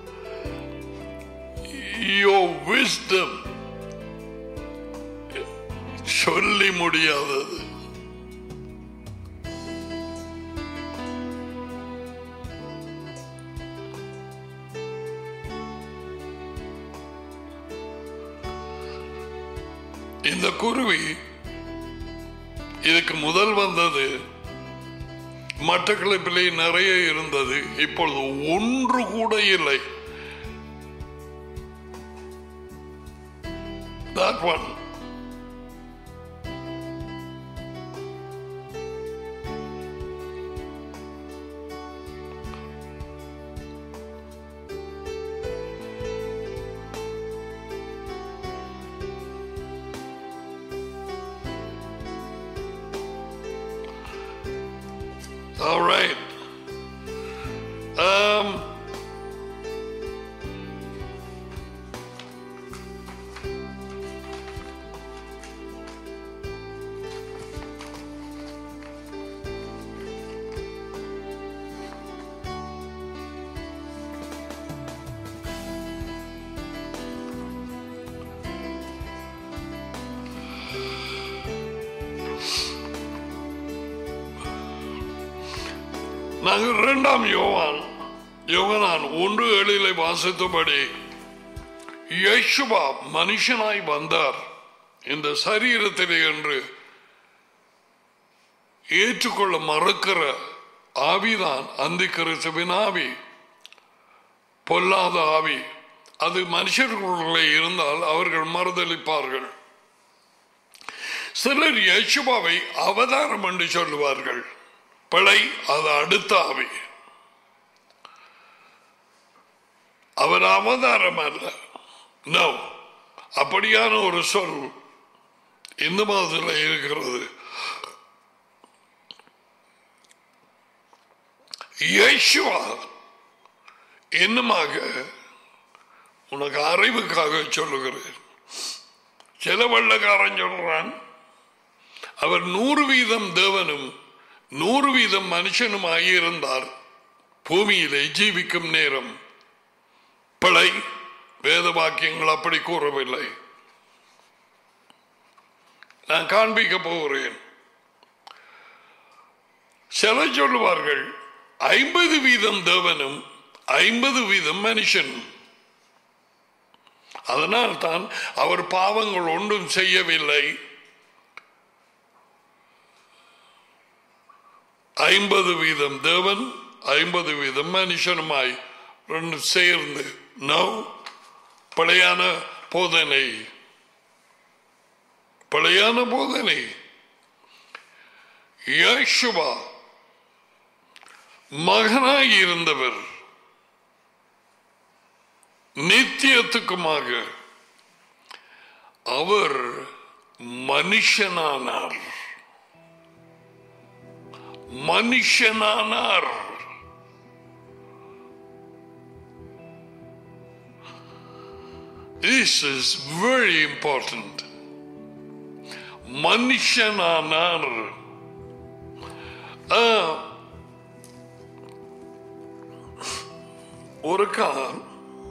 your wisdom சொல்லி முடியாதது இந்த குருவி இதுக்கு முதல் வந்தது மட்டக்களப்பிலே நிறைய இருந்தது இப்பொழுது ஒன்று கூட இல்லை That one. All right. Um, நாங்கள் இரண்டாம் யோவான் யோகனான் ஒன்று ஏழிலே வாசித்தபடி யேசுவா மனுஷனாய் வந்தார் இந்த சரீரத்திலே என்று ஏற்றுக்கொள்ள மறுக்கிற ஆவிதான் அந்த கிறிஸ்துவின் ஆவி பொல்லாத ஆவி அது மனுஷர்களுக்குள்ளே இருந்தால் அவர்கள் மறுதளிப்பார்கள் சிலர் யேசுவாவை அவதாரம் என்று சொல்லுவார்கள் பிழை அது அடுத்த ஆவி அவர் அவதாரம் அல்ல நோ அப்படியான ஒரு சொல் இந்த மாதத்தில் இருக்கிறது யேசுவா என்னமாக உனக்கு அறிவுக்காக சொல்லுகிறேன் சில வெள்ளக்காரன் சொல்றான் அவர் நூறு வீதம் தேவனும் நூறு வீதம் மனுஷனும் ஆகியிருந்தார் பூமியிலே ஜீவிக்கும் நேரம் பிழை வேத வாக்கியங்கள் அப்படி கூறவில்லை நான் காண்பிக்க போகிறேன் சில சொல்லுவார்கள் ஐம்பது வீதம் தேவனும் ஐம்பது வீதம் மனுஷனும் அதனால் தான் அவர் பாவங்கள் ஒன்றும் செய்யவில்லை ஐம்பது வீதம் தேவன் ஐம்பது வீதம் மனுஷனுமாய் ரெண்டு சேர்ந்து நோ பழையான போதனை பழையான போதனை யேசுவா மகனாய் இருந்தவர் நித்தியத்துக்குமாக அவர் மனுஷனானார் மனுஷனானார் This is very important. மனுஷனானார் ஆ, ஒரு கால்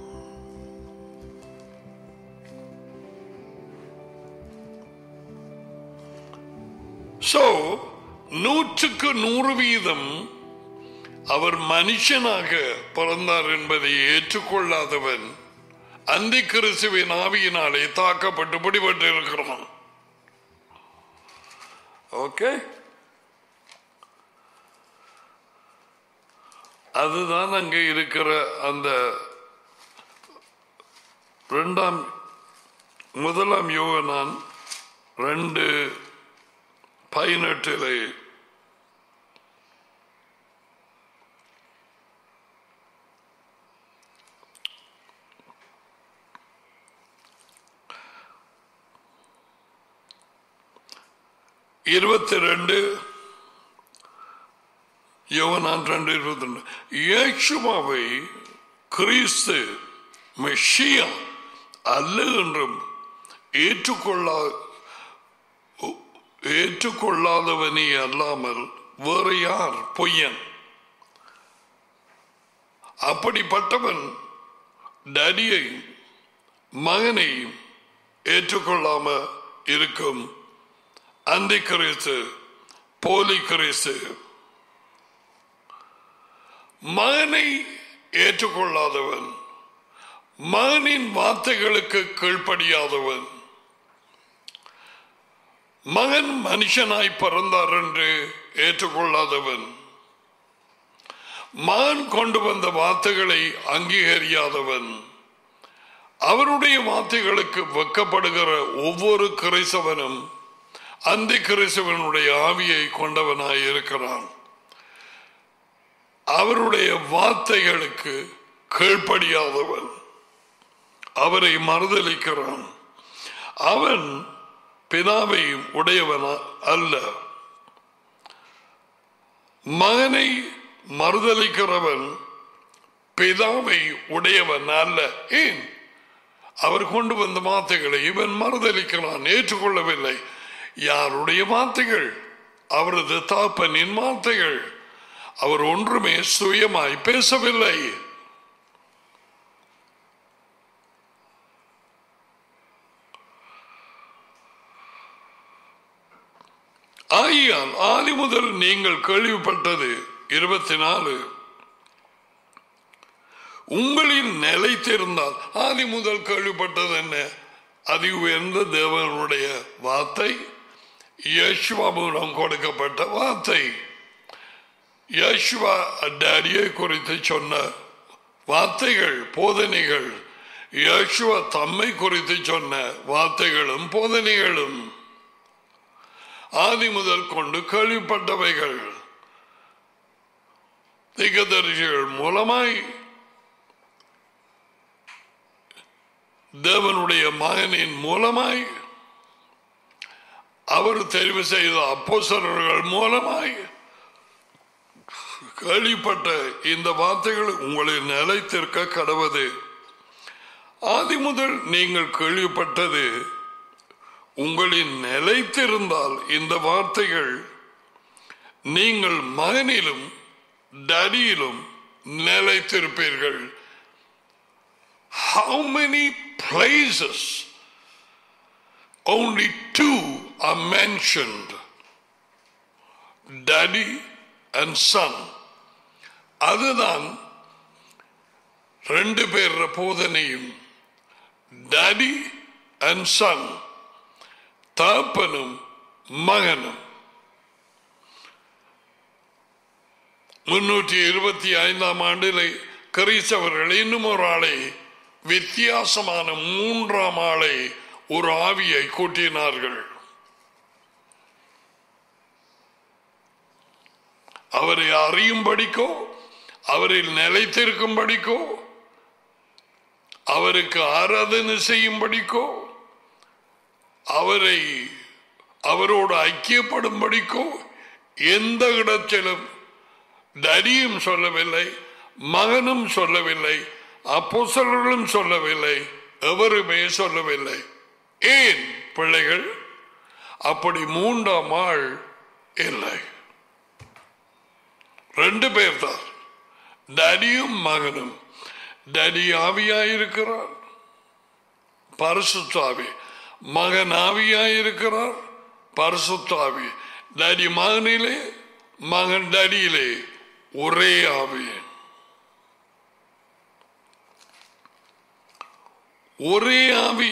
சோ நூற்றுக்கு நூறு வீதம் அவர் மனுஷனாக பிறந்தார் என்பதை ஏற்றுக்கொள்ளாதவன் அந்த கிறிஸ்துவின் ஆவியினாலே தாக்கப்பட்டு பிடிபட்டு இருக்கிறான் ஓகே அதுதான் அங்கே இருக்கிற அந்த ரெண்டாம் முதலாம் யோகனான் ரெண்டு பதினெட்டிலே இருபத்தி ரெண்டு யோகனான் ரெண்டு இருபத்தி ரெண்டு இயேசுவாவை கிறிஸ்து மெஷியா அல்ல என்றும் ஏற்றுக்கொள்ளா ஏற்றுக்கொள்ளாதவனே அல்லாமல் வேறு யார் பொய்யன் அப்படிப்பட்டவன் டடியையும் மகனையும் ஏற்றுக்கொள்ளாம இருக்கும் அந்தி கிறிஸ்து போலி கிறிஸ்து மகனை ஏற்றுக்கொள்ளாதவன் மகனின் வார்த்தைகளுக்கு கீழ்ப்படியாதவன் மகன் மனுஷனாய் பிறந்தார் என்று ஏற்றுக்கொள்ளாதவன் மகன் கொண்டு வந்த வார்த்தைகளை அங்கீகரியாதவன் அவருடைய வார்த்தைகளுக்கு வெக்கப்படுகிற ஒவ்வொரு கிறிஸ்தவனும் அந்த கிறிஸ்தவனுடைய ஆவியை கொண்டவனாய் இருக்கிறான் அவருடைய வார்த்தைகளுக்கு கீழ்ப்படியாதவன் அவரை மறுதளிக்கிறான் அவன் பிதாவை உடையவனா அல்ல மகனை மறுதளிக்கிறவன் பிதாவை உடையவன் அல்ல ஏன் அவர் கொண்டு வந்த வார்த்தைகளை இவன் மறுதளிக்கிறான் ஏற்றுக்கொள்ளவில்லை யாருடைய வார்த்தைகள் அவரது தாப்பனின் வார்த்தைகள் அவர் ஒன்றுமே சுயமாய் பேசவில்லை ஆகியால் ஆதி முதல் நீங்கள் கேள்விப்பட்டது இருபத்தி நாலு உங்களில் நிலைத்திருந்தால் ஆதி முதல் கேள்விப்பட்டது என்ன அதி உயர்ந்த தேவனுடைய வார்த்தை யேசுவா மூலம் கொடுக்கப்பட்ட வார்த்தை யேசுவா டேடியை குறித்து சொன்ன வார்த்தைகள் போதனைகள் யேசுவா தம்மை குறித்து சொன்ன வார்த்தைகளும் போதனைகளும் ஆதி முதல் கொண்டு கேள்விப்பட்டவைகள் திகதரிசிகள் மூலமாய் தேவனுடைய மகனின் மூலமாய் அவர் தெரிவு செய்த அப்போசரர்கள் மூலமாய் கேள்விப்பட்ட இந்த வார்த்தைகள் உங்களின் நிலைத்திருக்க கடவுது ஆதி முதல் நீங்கள் கேள்விப்பட்டது உங்களின் நிலைத்திருந்தால் இந்த வார்த்தைகள் நீங்கள் மகனிலும் டடியிலும் நிலைத்திருப்பீர்கள் How many places? Only two are mentioned Daddy and Son. அதுதான் ரெண்டு பேர் போதனையும் டாடி அண்ட் சன் தாப்பனும் மகனும் முன்னூற்றி இருபத்தி ஐந்தாம் ஆண்டில் கிறிஸ்தவர்கள் இன்னும் ஒரு ஆளை வித்தியாசமான மூன்றாம் ஆளை ஒரு ஆவியை கூட்டினார்கள் அவரை அறியும்படிக்கோ அவரில் நிலைத்திருக்கும்படிக்கோ அவருக்கு ஆராதனை செய்யும்படிக்கோ அவரை அவரோடு ஐக்கியப்படும்படிக்கோ எந்த இடத்திலும் தரியும் சொல்லவில்லை மகனும் சொல்லவில்லை அப்போசலர்களும் சொல்லவில்லை எவருமே சொல்லவில்லை ஏன் பிள்ளைகள் அப்படி மூன்றாம் ஆள் இல்லை ரெண்டு பேர் தான் டடியும் மகனும் டடி ஆவியாயிருக்கிறார் பரிசுத்தாவி மகன் ஆவியாயிருக்கிறார் பரிசுத்தாவி டடி மகனிலே மகன் டடியிலே ஒரே ஆவி ஒரே ஆவி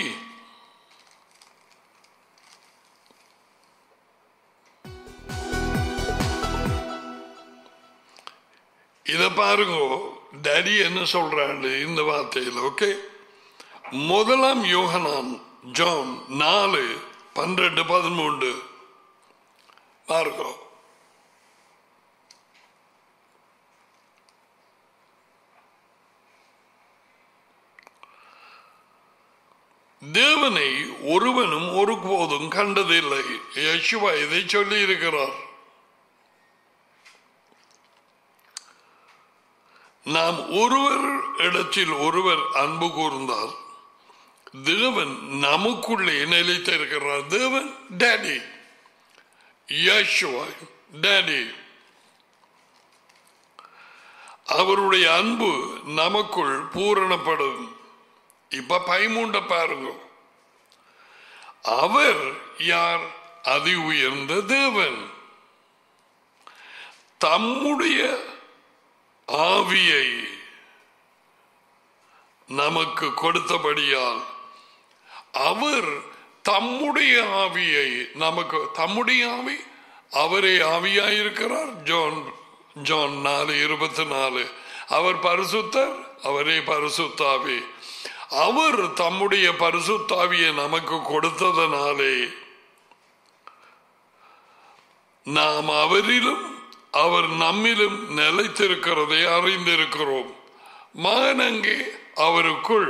இத பாருங்க டேடி என்ன சொல்றாரு இந்த வார்த்தையில் ஓகே முதலாம் யோகனான் ஜான் நாலு பன்னிரண்டு பதிமூன்று பாருங்க தேவனை ஒருவனும் ஒருபோதும் கண்டதில்லை யேசுவா இதை சொல்லி இருக்கிறார் நாம் ஒருவர் இடத்தில் ஒருவர் அன்பு கூர்ந்தார் தேவன் நமக்குள்ளே நிலைத்திருக்கிறார் தேவன் டேடி யேசுவா டேடி அவருடைய அன்பு நமக்குள் பூரணப்படும் இப்ப பயமூண்ட பாருங்க அவர் யார் அதி உயர்ந்த தேவன் தம்முடைய ஆவியை நமக்கு கொடுத்தபடியால் அவர் தம்முடைய ஆவியை நமக்கு தம்முடைய ஆவி அவரே ஆவியாயிருக்கிறார் ஜோன் ஜோன் நாலு இருபத்தி நாலு அவர் பரிசுத்தர் அவரே பரிசுத்தாவி அவர் தம்முடைய பரிசுத்தாவியை நமக்கு கொடுத்ததனாலே நாம் அவரிலும் அவர் நம்மிலும் நிலைத்திருக்கிறதை அறிந்திருக்கிறோம் மகன் அங்கே அவருக்குள்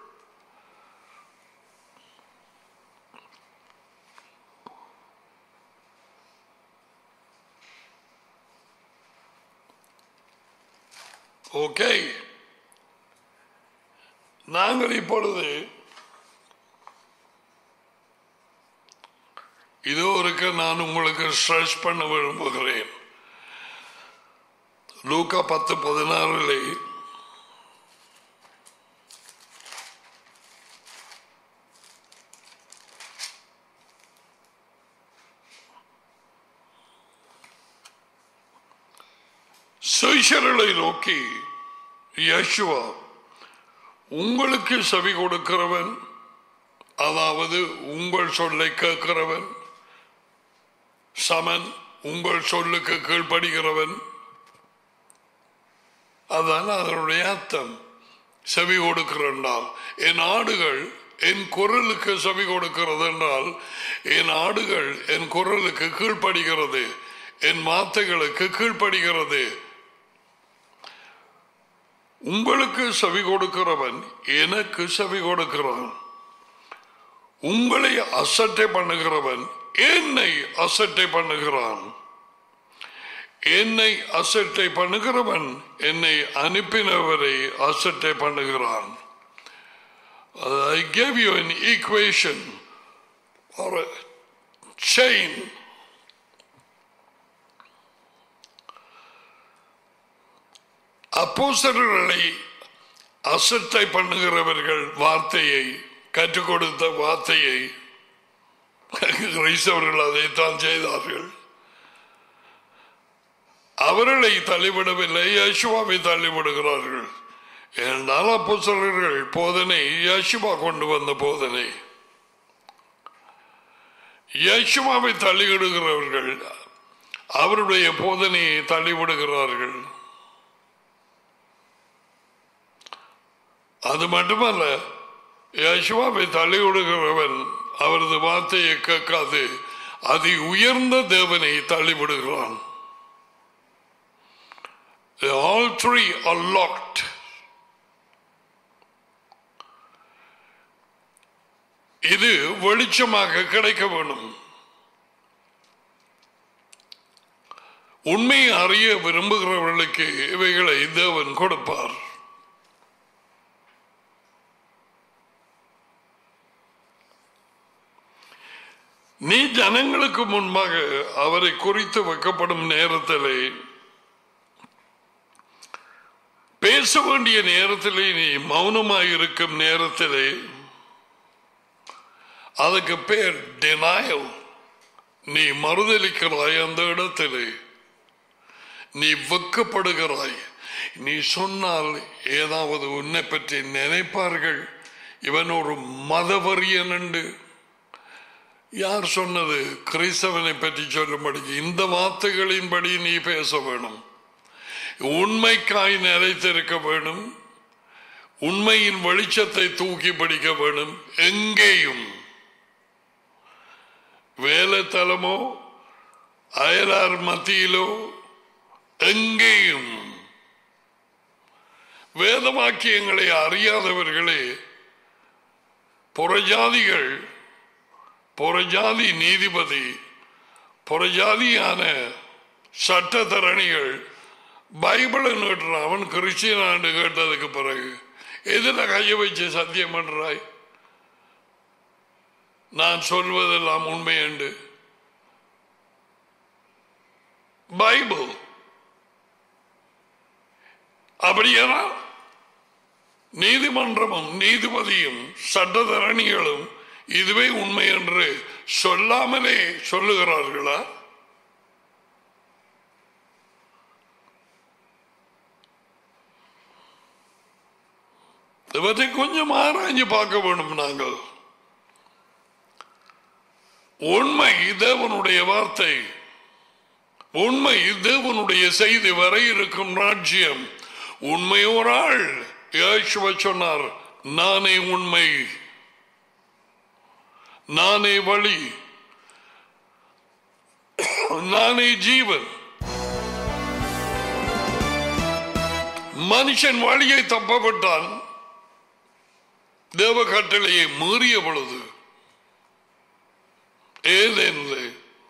ஓகே நாங்கள் இப்பொழுது இதோ இருக்க நான் உங்களுக்கு ஸ்ட்ரெஸ் பண்ண விரும்புகிறேன் லூக்கா பத்து பதினாறுலே சைஷர்களை நோக்கி யேசுவா உங்களுக்கு செவி கொடுக்கிறவன் அதாவது உங்கள் சொல்லை கேட்கிறவன் சமன் உங்கள் சொல்லுக்கு கீழ்ப்படுகிறவன் அதான் அதனுடைய அர்த்தம் செவி கொடுக்கிறென்றால் என் ஆடுகள் என் குரலுக்கு செவி கொடுக்கிறது என்றால் என் ஆடுகள் என் குரலுக்கு கீழ்ப்படுகிறது என் வார்த்தைகளுக்கு கீழ்ப்படுகிறது உங்களுக்கு செவி கொடுக்கிறவன் எனக்கு செவி கொடுக்கிறான் உங்களை அசட்டை பண்ணுகிறவன் என்னை அசட்டை பண்ணுகிறான் என்னை அசட்டை பண்ணுகிறவன் என்னை அனுப்பினவரை அசட்டை பண்ணுகிறான் I gave you an equation or a chain. அப்போஸ்தலர்களை அசட்டை பண்ணுகிறவர்கள் வார்த்தையை கற்றுக் கொடுத்த வார்த்தையை கிறிஸ்தவர்கள் அதைத்தான் செய்தார்கள் அவர்களை தள்ளிவிடவில்லை யேசுவாவை தள்ளிவிடுகிறார்கள் என்றால் அப்போஸ்தலர்கள் போதனை யேசுவா கொண்டு வந்த போதனை யேசுவாவை தள்ளிவிடுகிறவர்கள் அவருடைய போதனையை தள்ளிவிடுகிறார்கள் அது மட்டுமல்ல யசுவாவை தள்ளி விடுகிறவன் அவரது வார்த்தையை கேட்காது அதி உயர்ந்த தேவனை தள்ளிவிடுகிறான் All three are locked. இது வெளிச்சமாக கிடைக்க வேணும் உண்மையை அறிய விரும்புகிறவர்களுக்கு இவைகளை தேவன் கொடுப்பார் நீ ஜனங்களுக்கு முன்பாக அவரை குறித்து வைக்கப்படும் நேரத்திலே பேச வேண்டிய நேரத்திலே நீ மௌனமாய் இருக்கும் நேரத்திலே அதுக்கு பேர் டினாயல் நீ மறுதளிக்கிறாய் அந்த இடத்திலே நீ வெக்கப்படுகிறாய் நீ சொன்னால் ஏதாவது உன்னை பற்றி நினைப்பார்கள் இவன் ஒரு மதவரியன் என்று யார் சொன்னது கிறிஸ்தவனை பற்றி சொல்லும்படி இந்த வார்த்தைகளின்படி நீ பேச வேணும் உண்மைக்காய் நிலைத்திருக்க வேணும் உண்மையின் வெளிச்சத்தை தூக்கி பிடிக்க வேணும் எங்கேயும் வேலைத்தலமோ அயலார் மத்தியிலோ எங்கேயும் வேத வாக்கியங்களை அறியாதவர்களே புறஜாதிகள் புறஜாதி நீதிபதி புறஜாதியான சட்டத்தரணிகள் பைபிளை நீட்டுறான் அவன் கிறிஸ்டியனாண்டு கேட்டதுக்கு பிறகு எதில் கையை வச்சு சத்தியம் பண்றாய் நான் சொல்வதெல்லாம் உண்மை என்று பைபிள் அப்படியானால் நீதிமன்றமும் நீதிபதியும் சட்டத்தரணிகளும் இதுவே உண்மை என்று சொல்லாமலே சொல்லுகிறார்களா இவற்றை கொஞ்சம் ஆராய்ஞ்சு பார்க்க வேண்டும் நாங்கள் உண்மை தேவனுடைய வார்த்தை உண்மை தேவனுடைய செய்தி வரை இருக்கும் ராஜ்யம் உண்மை ஒரு ஆள் இயேசுவ சொன்னார் நானே உண்மை நானே வழி நானே ஜீவன் மனுஷன் வழியை தப்பப்பட்டான் தேவ கட்டளையை மீறிய பொழுது ஏதேனில்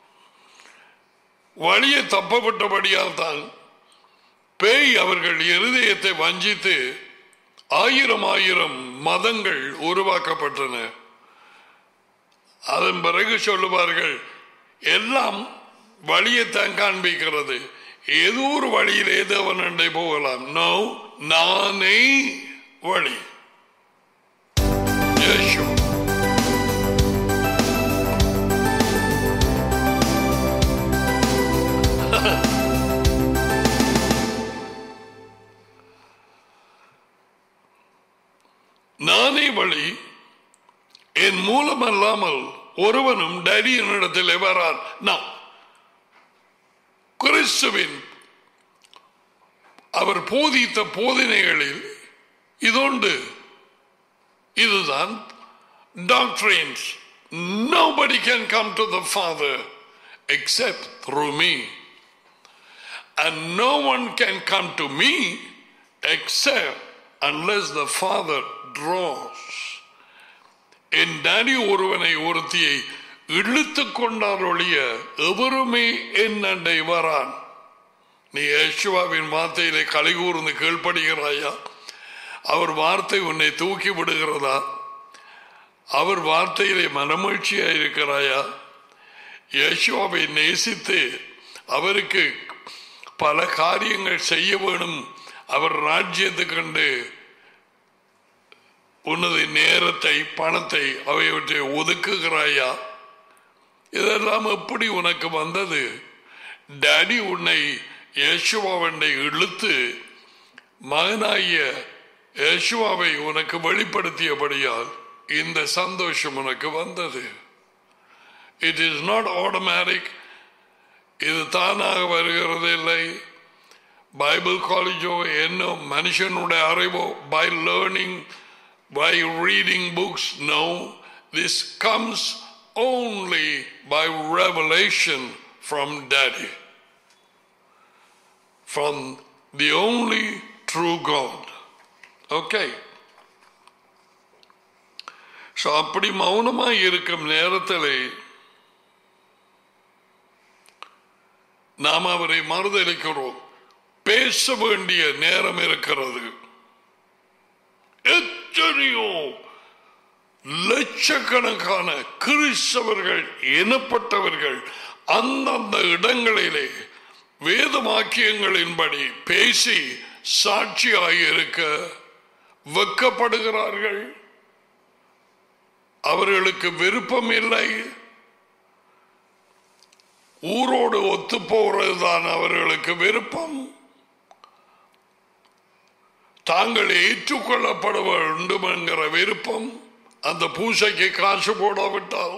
வழியை தப்பப்பட்டபடியால் தான் பேய் அவர்கள் இருதயத்தை வஞ்சித்து ஆயிரம் ஆயிரம் மதங்கள் உருவாக்கப்பட்டன அதன் பிறகு சொல்லுவார்கள் எல்லாம் வழியைத்தான் காண்பிக்கிறது ஏதோ ஒரு வழியிலே தேவனண்டை போகலாம் நோ நானே வழி இயேசு நானே வழி என் மூலம் அல்லாமல் ஒருவனும் டரியனிடத்தில் வரார் நான் கிறிஸ்துவின் அவர் போதித்த போதனைகளில் இதோண்டு இதுதான் doctrines nobody can come to the father except through me and no one can come to me except unless the father draws என் டாடி ஒருவனை ஒருத்தியை இழுத்து கொண்டார் ஒழிய எவருமே என் அண்டை வரான் நீ யேசுவாவின் வார்த்தையிலே கலிகூர்ந்து கீழ்ப்படுகிறாயா அவர் வார்த்தை உன்னை தூக்கி விடுகிறதா அவர் வார்த்தையிலே மனமகிழ்ச்சியா இருக்கிறாயா யேசுவாவை நேசித்து அவருக்கு பல காரியங்கள் செய்ய வேணும் அவர் ராஜ்யத்தை கண்டு உனது நேரத்தை பணத்தை அவையவற்றை ஒதுக்குகிறாயா இதெல்லாம் எப்படி உனக்கு வந்தது டாடி உன்னை யேசுவாவண்டை இழுத்து மகனாகிய யேசுவாவை உனக்கு வெளிப்படுத்தியபடியால் இந்த சந்தோஷம் உனக்கு வந்தது இட் இஸ் நாட் ஆட்டோமேட்டிக் இது தானாக வருகிறது இல்லை பைபிள் காலேஜோ என்ன மனுஷனுடைய அறிவோ by learning by reading books. No, this comes only by revelation from Daddy, from the only true God. Okay. So அப்படி மௌனமாய் இருக்கும் நேரத்தில் நாம் அவரை மறுதளிக்கிறோம் பேச வேண்டிய நேரம் இருக்கிறது எத்தனையோ லட்சக்கணக்கான கிறிஸ்தவர்கள் எனப்பட்டவர்கள் அந்தந்த இடங்களிலே வேத வாக்கியங்களின்படி பேசி சாட்சியாயிருக்க வெக்கப்படுகிறார்கள் அவர்களுக்கு விருப்பம் இல்லை ஊரோடு ஒத்து போறதுதான் அவர்களுக்கு விருப்பம் தாங்கள் ஏற்றுக்கொள்ளப்பட வேண்டும் என்கிற விருப்பம் அந்த பூசைக்கு காசு போடாவிட்டால்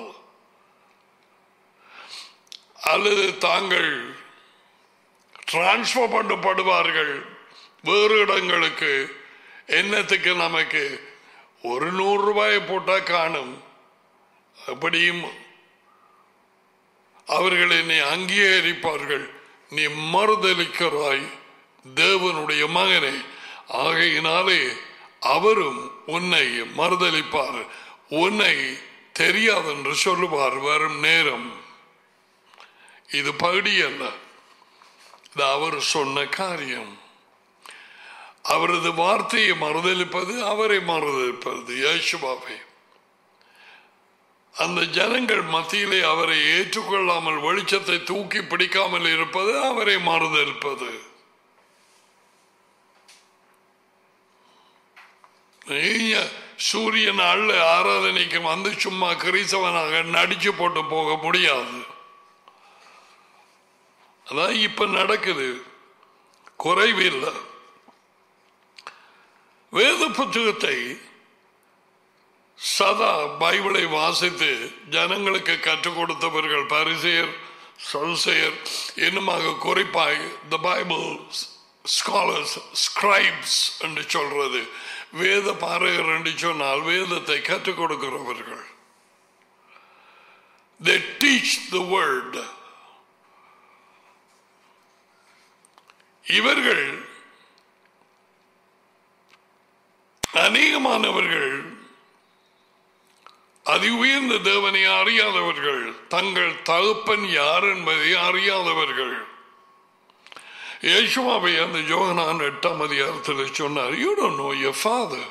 அல்லது தாங்கள் டிரான்ஸ்பர் பண்ணப்படுவார்கள் வேறு இடங்களுக்கு என்னத்துக்கு நமக்கு ஒரு நூறு ரூபாயை போட்டா காணும் அப்படியும் அவர்கள் என்னை அங்கீகரிப்பார்கள் நீ மறுதளிக்கிறாய் தேவனுடைய மகனே ஆகையினாலே அவரும் உன்னை மறுதளிப்பார் உன்னை தெரியாதென்று சொல்லுவார் வரும் நேரம் இது பகுதி அல்ல இது அவர் சொன்ன காரியம் அவரது வார்த்தையை மறுதளிப்பது அவரை மறுதளிப்பது யேசுபாவை அந்த ஜனங்கள் மத்தியிலே அவரை ஏற்றுக்கொள்ளாமல் வெளிச்சத்தை தூக்கி பிடிக்காமல் இருப்பது அவரை மறுதளிப்பது நீங்க சூரியன் அள்ள ஆராதனைக்கு வந்து சும்மா கிறிஸ்தவனாக நடிச்சு போட்டு போக முடியாது அதான் இப்ப நடக்குது குறைவில்லை வேத புத்தகத்தை சதா பைபிளை வாசித்து ஜனங்களுக்கு கற்றுக் கொடுத்தவர்கள் பரிசெயர் சல்செயர் இன்னுமாக குறிப்பாய் த பைபிள் ஸ்காலர்ஸ் ஸ்கிரைப்ஸ் என்று சொல்றது வேத பாரகர் என்று சொன்னால் வேதத்தை கற்றுக் கொடுக்கிறவர்கள் they teach the word இவர்கள் அநேகமானவர்கள் அதி உயர்ந்த தேவனை அறியாதவர்கள் தங்கள் தகப்பன் யார் என்பதை அறியாதவர்கள் யேசுவாவை அந்த யோகனான் எட்டாம் அதிகாரத்தில் சொன்னார் you don't know your father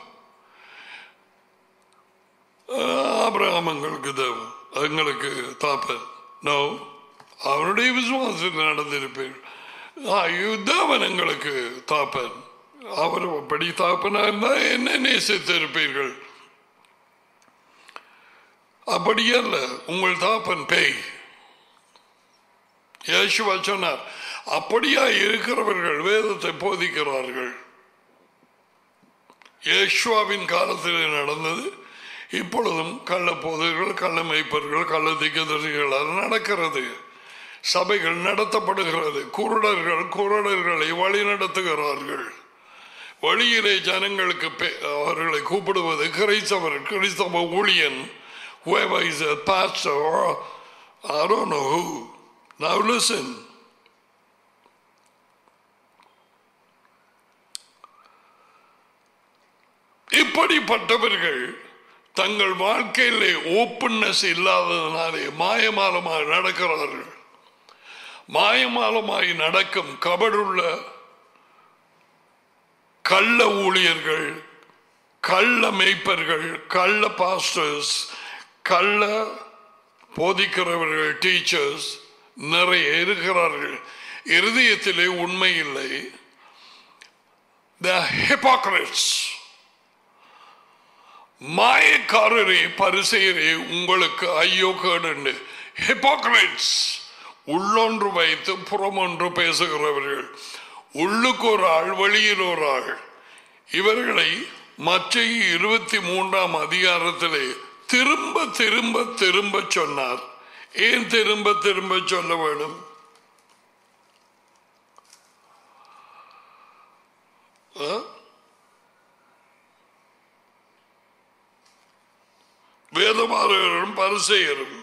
Abraham எங்களுக்கு தேவன் எங்களுக்கு தாப்பன் நோ அவருடைய விசுவாசத்தில் நடந்திருப்பீர்கள் தேவன் எங்களுக்கு தாப்பன் அவர் அப்படி தாப்பனா இருந்தா என்ன நேசித்திருப்பீர்கள் அப்படி அல்ல உங்கள் தாப்பன் பேய் யேசுவா சொன்னார் அப்படியா இருக்கிறவர்கள் வேதத்தை போதிக்கிறார்கள் யேசுவாவின் காலத்தில் நடந்தது இப்பொழுதும் கள்ள போதர்கள் கள்ள மெய்ப்பர்கள் கள்ள திக்கதரிகளால் நடக்கிறது சபைகள் நடத்தப்படுகிறது குருடர்கள் குருடர்களை வழி நடத்துகிறார்கள் வழியிலே ஜனங்களுக்கு அவர்களை கூப்பிடுவது கிறிஸ்தவர் கிறிஸ்தவ ஊழியன் whoever is a pastor or I don't know who. Now listen. இப்படிப்பட்டவர்கள் தங்கள் வாழ்க்கையிலே ஓப்பன்னஸ் இல்லாததுனாலே மாயமாலமாக நடக்கிறார்கள் மாயமாலமாய் நடக்கும் கபடுள்ள கள்ள ஊழியர்கள் கள்ள மெய்ப்பர்கள் கள்ள பாஸ்டர்ஸ் கள்ள போதிக்கிறவர்கள் டீச்சர்ஸ் நிறைய இருக்கிறார்கள் இருதயத்திலே உண்மை இல்லை த ஹிபாக்ரட்ஸ் மாயக்காரரே பரிசெயரே உங்களுக்கு ஐயோ கேடு ஹிபாக்ரட்ஸ் உள்ளொன்று வைத்து புறமொன்று பேசுகிறவர்கள் உள்ளுக்கு ஒரு ஆள் வெளியில் ஒரு ஆள் இவர்களை மற்ற இருபத்தி மூன்றாம் அதிகாரத்திலே திரும்ப திரும்ப திரும்ப சொன்னார் ஏன் திரும்ப திரும்ப சொல்ல வேணும் வேதமாறுகளும் பரிசெயரும்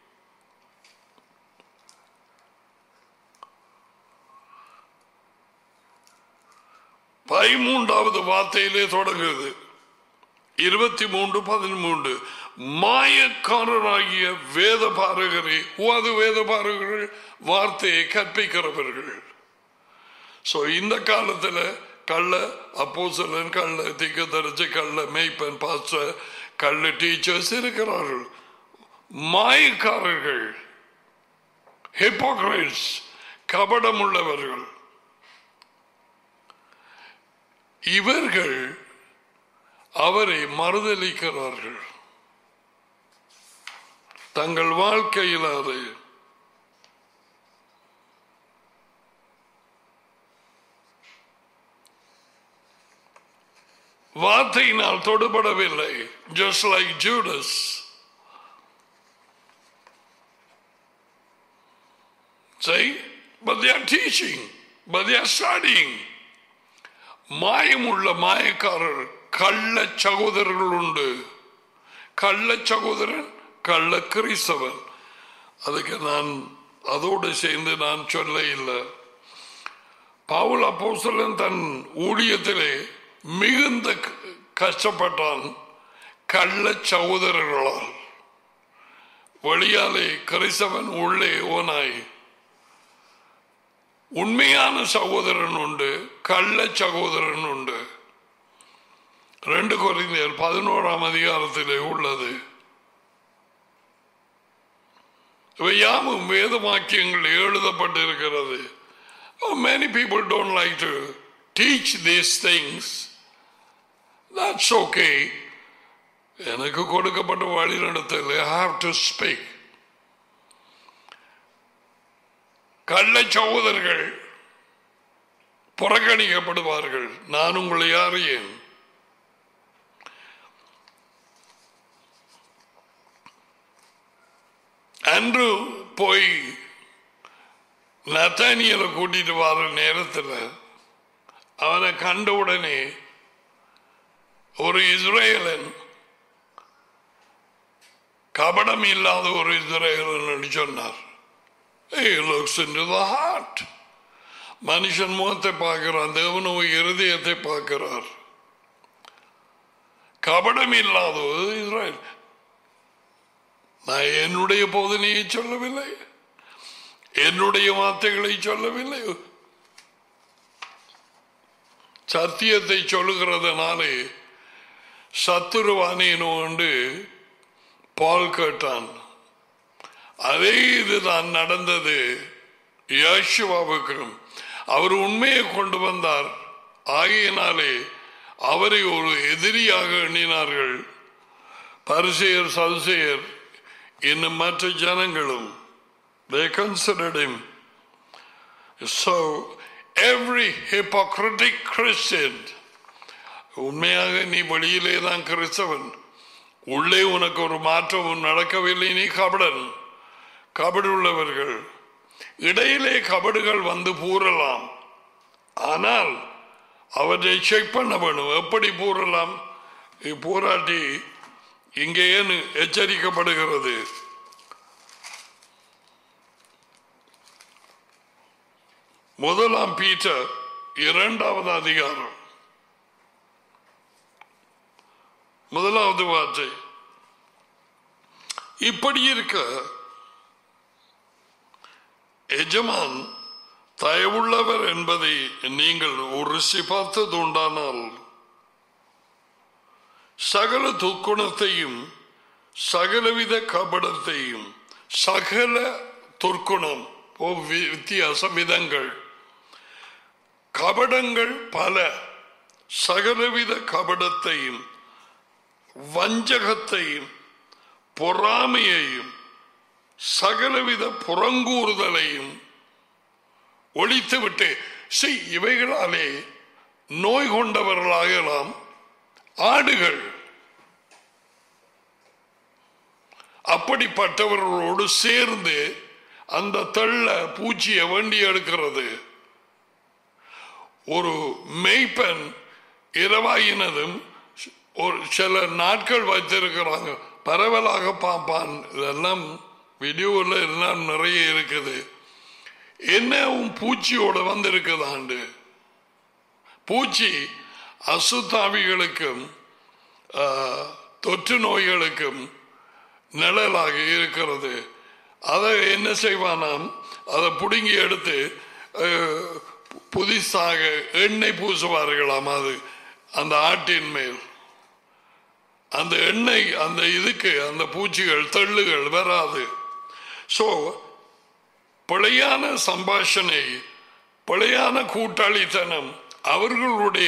பதிமூன்றாவது வார்த்தையிலே தொடங்குது இருபத்தி மூன்று பதிமூன்று மாயக்காரராகிய வேத பாரகரே அது வேத பாரகர்கள் வார்த்தையை கற்பிக்கிறவர்கள் சோ இந்த காலத்துல கள்ள அப்போசலன் கள்ள திக்க தரிச்சு கள்ள மெய்ப்பன் பாஸ்ட கள்ள டீச்சர்ஸ் இருக்கிறார்கள் மாயக்காரர்கள் ஹிப்போக்ரைட்ஸ் கபடம் உள்ளவர்கள் இவர்கள் அவரை மறுதளிக்கிறார்கள் தங்கள் வாழ்க்கையில் அது வார்த்தையினால் தொடுபடவில்லை just like Judas Say, but they are teaching, but they are studying. மாயமுள்ள மாயக்காரர் கள்ள சகோதரர்கள் உண்டு கள்ள சகோதரன் கள்ள கிறிஸ்தவன் அதுக்கு நான் அதோடு சேர்ந்து நான் சொல்ல இல்லை பவுல் அப்போஸ்தலன் தன் ஊழியத்திலே மிகுந்த கஷ்டப்பட்டான் கள்ள சகோதரர்களால் வெளியாலே கிறிஸ்தவன் உள்ளே ஓனாய் உண்மையான சகோதரன் உண்டு கள்ள சகோதரன் உண்டு ரெண்டு குறைந்தர் பதினோராம் அதிகாரத்திலே உள்ளது இவை யாவும் வேத வாக்கியங்கள் எழுதப்பட்டிருக்கிறது Oh, many people don't like to teach these things. That's okay. எனக்கு கொடுக்கப்பட்ட வழிநடத்தல் I have to speak. கள்ள சகோதரர்கள் புறக்கணிக்கப்படுவார்கள் நான் உங்களை அறியேன் அன்று போய் நத்தானியலை கூட்டிட்டு வர நேரத்தில் அவனை கண்ட உடனே ஒரு இஸ்ரேலன் கபடம் இல்லாத ஒரு இஸ்ரேலன் சொன்னார் He looks into the heart. மனுஷன் முகத்தை பார்க்கிறான் தேவனோ இருதயத்தை பார்க்கிறார் கபடம் இல்லாத ஒரு இஸ்ரேல் நான் என்னுடைய போதனையை சொல்லவில்லை என்னுடைய வார்த்தைகளை சொல்லவில்லை சத்தியத்தை சொல்லுகிறதுனாலே சத்துருவானேனோ என்று பால் கேட்டான் அதே இதுதான் நடந்தது யோசுவாவுக்கும் அவர் உண்மையை கொண்டு வந்தார் ஆகையினாலே அவரை ஒரு எதிரியாக எண்ணினார்கள் பரிசெயர் சதுசெயர் இன்னும் மற்ற ஜனங்களும் they considered him so every hypocritic Christian உண்மையாக நீ வெளியிலே தான் கிறிஸ்தவன் உள்ளே உனக்கு ஒரு மாற்றமும் நடக்கவில்லை நீ கபடன் கபடு உள்ளவர்கள் இடையிலே கபடுகள் வந்து பூரலாம் ஆனால் அவற்றை செக் பண்ண வேணும் எப்படி பூரலாம் பூராட்டி இங்கே ஏன் எச்சரிக்கப்படுகிறது முதலாம் பீட்டர் இரண்டாவது அதிகாரம் முதலாவது வார்த்தை இப்படி இருக்க எஜமான் தயவுள்ளவர் என்பதை நீங்கள் உருசி பார்த்தது உண்டானால் சகல துக்குணத்தையும் சகலவித கபடத்தையும் சகல துர்க்குணம் ஓ, வி- வித்தியாச விதங்கள் கபடங்கள் பல சகலவித கபடத்தையும் வஞ்சகத்தையும் பொறாமையையும் சகலவித புறங்கூறுதலையும் ஒழித்துவிட்டு சி இவைகளாலே நோய் கொண்டவர்களாகலாம் ஆடுகள் அப்படிப்பட்டவர்களோடு சேர்ந்து அந்த தள்ள பூச்சியை வேண்டி எடுக்கிறது ஒரு மெய்ப்பெண் இரவாயினதும் ஒரு சில நாட்கள் வைத்திருக்கிறாங்க பரவலாக பார்ப்பான் இதெல்லாம் வீடியோவில் எல்லாம் நிறைய இருக்குது என்ன உன் பூச்சியோட வந்திருக்குதாண்டு பூச்சி அசுத்தாவிகளுக்கும் ஆ, தொற்று நோய்களுக்கும் நிழலாக இருக்கிறது அதை என்ன செய்வானாம் அதை பிடுங்கி எடுத்து அஹ், புதிசாக எண்ணெய் பூசுவார்களாம் அது அந்த ஆட்டின் மேல் அந்த எண்ணெய் அந்த இதுக்கு அந்த பூச்சிகள் தெள்ளுகள் வராது ஸோ பிழையான சம்பாஷணை பிழையான கூட்டாளித்தனம் அவர்களுடைய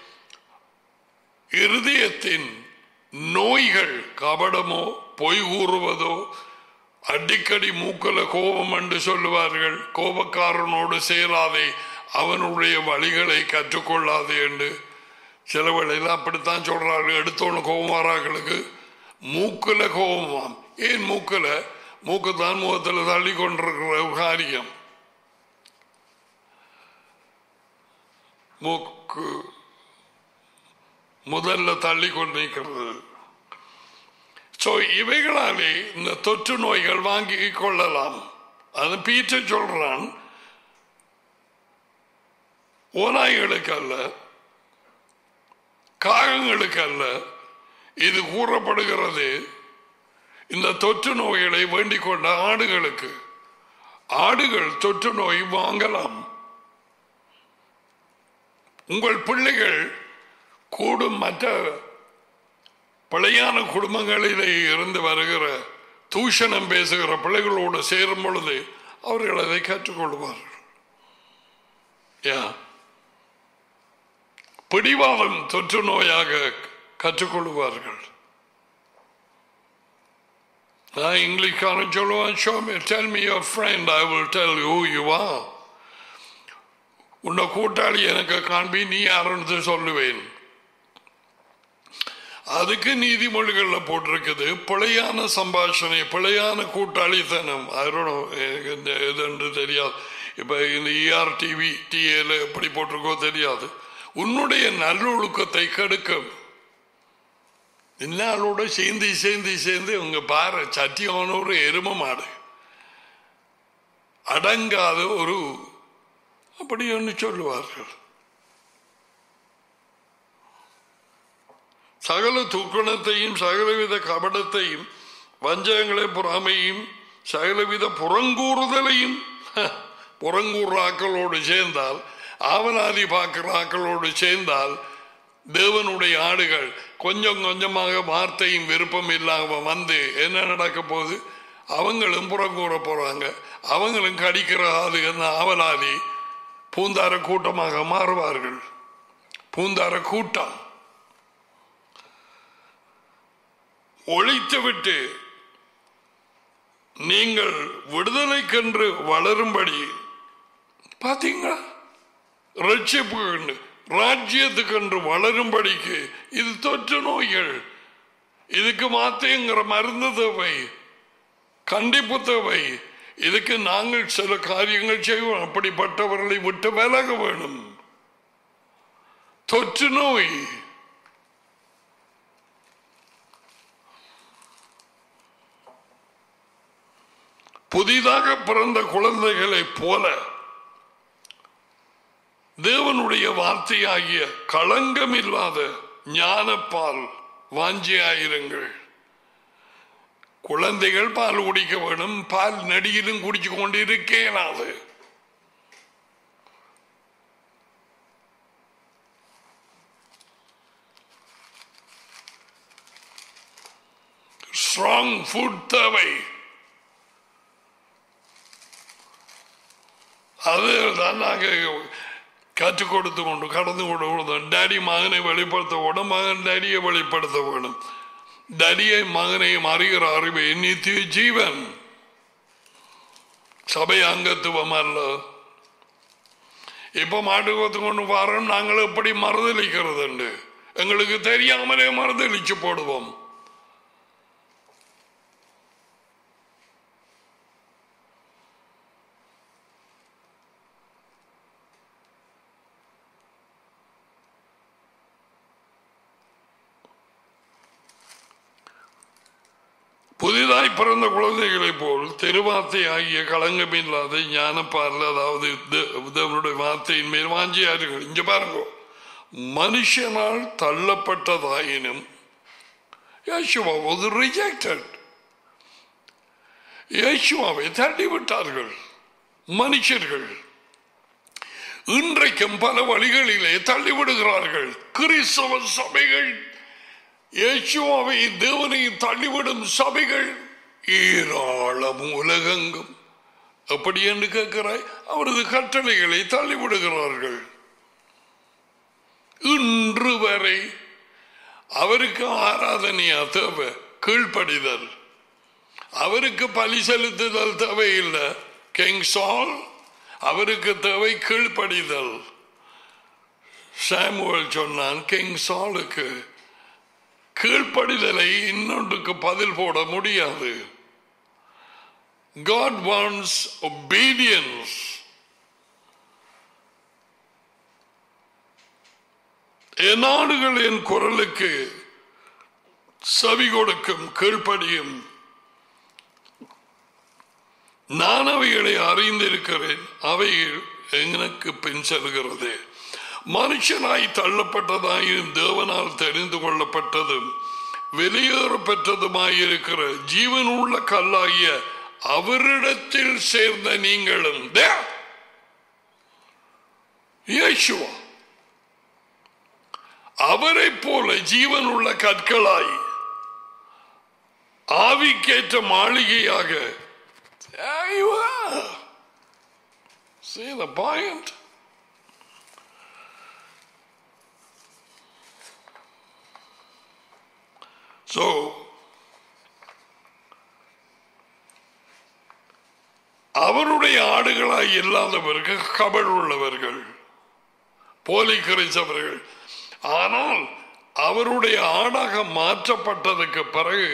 இருதயத்தின் நோய்கள் கபடமோ பொய் கூறுவதோ அடிக்கடி மூக்கல கோபம் என்று சொல்லுவார்கள் கோபக்காரனோடு சேராதே அவனுடைய வழிகளை கற்றுக்கொள்ளாதே என்று சில வேளையில் அப்படித்தான் சொல்றார்கள் எடுத்தோன்னு கோபம் வராங்களுக்கு மூக்குல கோபமாம் ஏன் மூக்குல மூக்கு தான் முகத்தில் தள்ளி கொண்டிருக்கிற ஒரு காரியம் மூக்கு முதல்ல தள்ளி கொண்டிருக்கிறது ஸோ இவைகளாலே இந்த தொற்று நோய்கள் வாங்கி கொள்ளலாம் அது பீச்ச சொல்றான் ஓநாய்களுக்கு அல்ல காகங்களுக்கு அல்ல இது கூறப்படுகிறது இந்த தொற்று நோய்களை வேண்டிக் கொண்ட ஆடுகளுக்கு ஆடுகள் தொற்று நோய் வாங்கலாம் உங்கள் பிள்ளைகள் கூடும் மற்ற பிழையான குடும்பங்களிலே இருந்து வருகிற தூஷணம் பேசுகிற பிள்ளைகளோடு சேரும் பொழுது அவர்கள் அதை கற்றுக்கொள்வார்கள் யா பிடிவாதம் தொற்று நோயாக கற்றுக்கொள்வார்கள் நான் இங்கிலீஷ்காரன் சொல்லுவான் show me tell me your friend I will tell you who you are உன்னை கூட்டாளி எனக்கு காண்பி நீ யாருன்னு சொல்லுவேன் அதுக்கு நீதிமொழிகள்ல போட்டிருக்குது பிழையான சம்பாஷணை பிழையான கூட்டாளித்தனம் அதோட எதுன்னு தெரியாது இப்ப இந்த இஆர் டிவி டிஏல எப்படி போட்டிருக்கோ தெரியாது உன்னுடைய நல்லொழுக்கத்தை கெடுக்கும் எல்லாரோட சேர்ந்து சேர்ந்து சேர்ந்து உங்க பாரு சத்தியமான ஒரு எரும மாடு அடங்காத ஒரு அப்படி ஒன்று சொல்லுவார்கள் சகல துக்குணத்தையும் சகலவித கபடத்தையும் வஞ்சகங்களை பொறாமையும் சகலவித புறங்கூறுதலையும் புறங்கூறு ஆக்களோடு சேர்ந்தால் ஆவலாதி பார்க்கிற ஆக்களோடு சேர்ந்தால் தேவனுடைய ஆடுகள் கொஞ்சம் கொஞ்சமாக வார்த்தையும் விருப்பம் இல்லாம வந்து என்ன நடக்க போகுது அவங்களும் புறங்கூற போறாங்க அவங்களும் கடிக்கிற ஆளுகள் ஆவலாதி பூந்தார கூட்டமாக மாறுவார்கள் பூந்தார கூட்டம் ஒழித்துவிட்டு நீங்கள் விடுதலைக்கென்று வளரும்படி பாத்தீங்களா ரட்சிப்பு ராஜ்யத்துக்கென்று வளரும்படிக்கு இது தொற்று நோய்கள் இதுக்கு மாத்தேங்கிற மருந்து தேவை கண்டிப்பு தேவை இதுக்கு நாங்கள் சில காரியங்கள் செய்வோம் அப்படிப்பட்டவர்களை விட்டு விலக வேணும் தொற்று நோய் புதிதாக பிறந்த குழந்தைகளைப் போல தேவனுடைய வார்த்தையாகிய களங்கம் இல்லாத ஞானப்பால் வாஞ்சியாயிருங்கள் குழந்தைகள் பால் குடிக்க வேணும் பால் நடியிலும் குடிச்சு கொண்டு இருக்கேனாது ஸ்ட்ராங் ஃபுட் தேவை அது தான் நாங்கள் கற்றுக் கொடுத்து கொண்டு கடந்து கொண்டு கொடுத்தோம் டேடி மகனை வெளிப்படுத்த வேணும் மகன் டேடியை வெளிப்படுத்த வேணும் டேடியை மகனையும் அறிகிற அறிவு நித்திய ஜீவன் சபை அங்கத்துவம் அல்ல இப்ப மாட்டுக்கொத்து கொண்டு வரோம் நாங்கள் எப்படி மறுதளிக்கிறது எங்களுக்கு தெரியாமலே மறுதளிச்சு போடுவோம் புதிதாய் பிறந்த குழந்தைகளை போல் திருவார்த்தை ஆகிய களங்கமில்லாத ஞானப்பார்ல அதாவது தேவனுடைய வார்த்தையின் மேல் வாஞ்சியார்கள் இங்க பாருங்க மனுஷனால் தள்ளப்பட்டதாயினும் யேசுவா was rejected யேசுவாவை தள்ளிவிட்டார்கள் மனுஷர்கள் இன்றைக்கும் பல வழிகளிலே தள்ளிவிடுகிறார்கள் கிறிஸ்தவ சபைகள் இயேசுவாவை தேவனை தள்ளிவிடும் சபைகள் ஏராளம் உலகெங்கும் எப்படி என்று கேட்கிறாய் அவரது கட்டளைகளை தள்ளிவிடுகிறார்கள் இன்று வரை அவருக்கு ஆராதனையா தேவை கீழ்ப்படிதல் அவருக்கு பலி செலுத்துதல் தேவையில்லை கிங் சால் அவருக்கு தேவை கீழ்ப்படிதல் சாமுவல் சொன்னான் கிங் சாலுக்கு கீழ்ப்படிதலை இன்னொன்றுக்கு பதில் போட முடியாது God wants obedience. என் ஆடுகள் என் குரலுக்கு செவி கொடுக்கும் கீழ்ப்படியும் நான் அவைகளை அறிந்திருக்கிறேன் அவைகள் எனக்கு பின் செல்கிறது மனுஷனாய் தள்ளப்பட்டதாயும் தேவனால் தெரிந்து கொள்ளப்பட்டதும் வெளியேற பெற்றதுமாயிருக்கிற ஜீவனுள்ள கல்லாகிய அவரிடத்தில் சேர்ந்த நீங்களும் இயேசுவா அவரை போல ஜீவனுள்ள கற்களாய் ஆவிக்கேற்ற மாளிகையாக There you are. See the point? So, அவருடைய ஆடுகளாய் இல்லாதவர்கள் கபல் உள்ளவர்கள் போலி கிறிஸ்தவர்கள் ஆனால் அவருடைய ஆடாக மாற்றப்பட்டதுக்கு பிறகு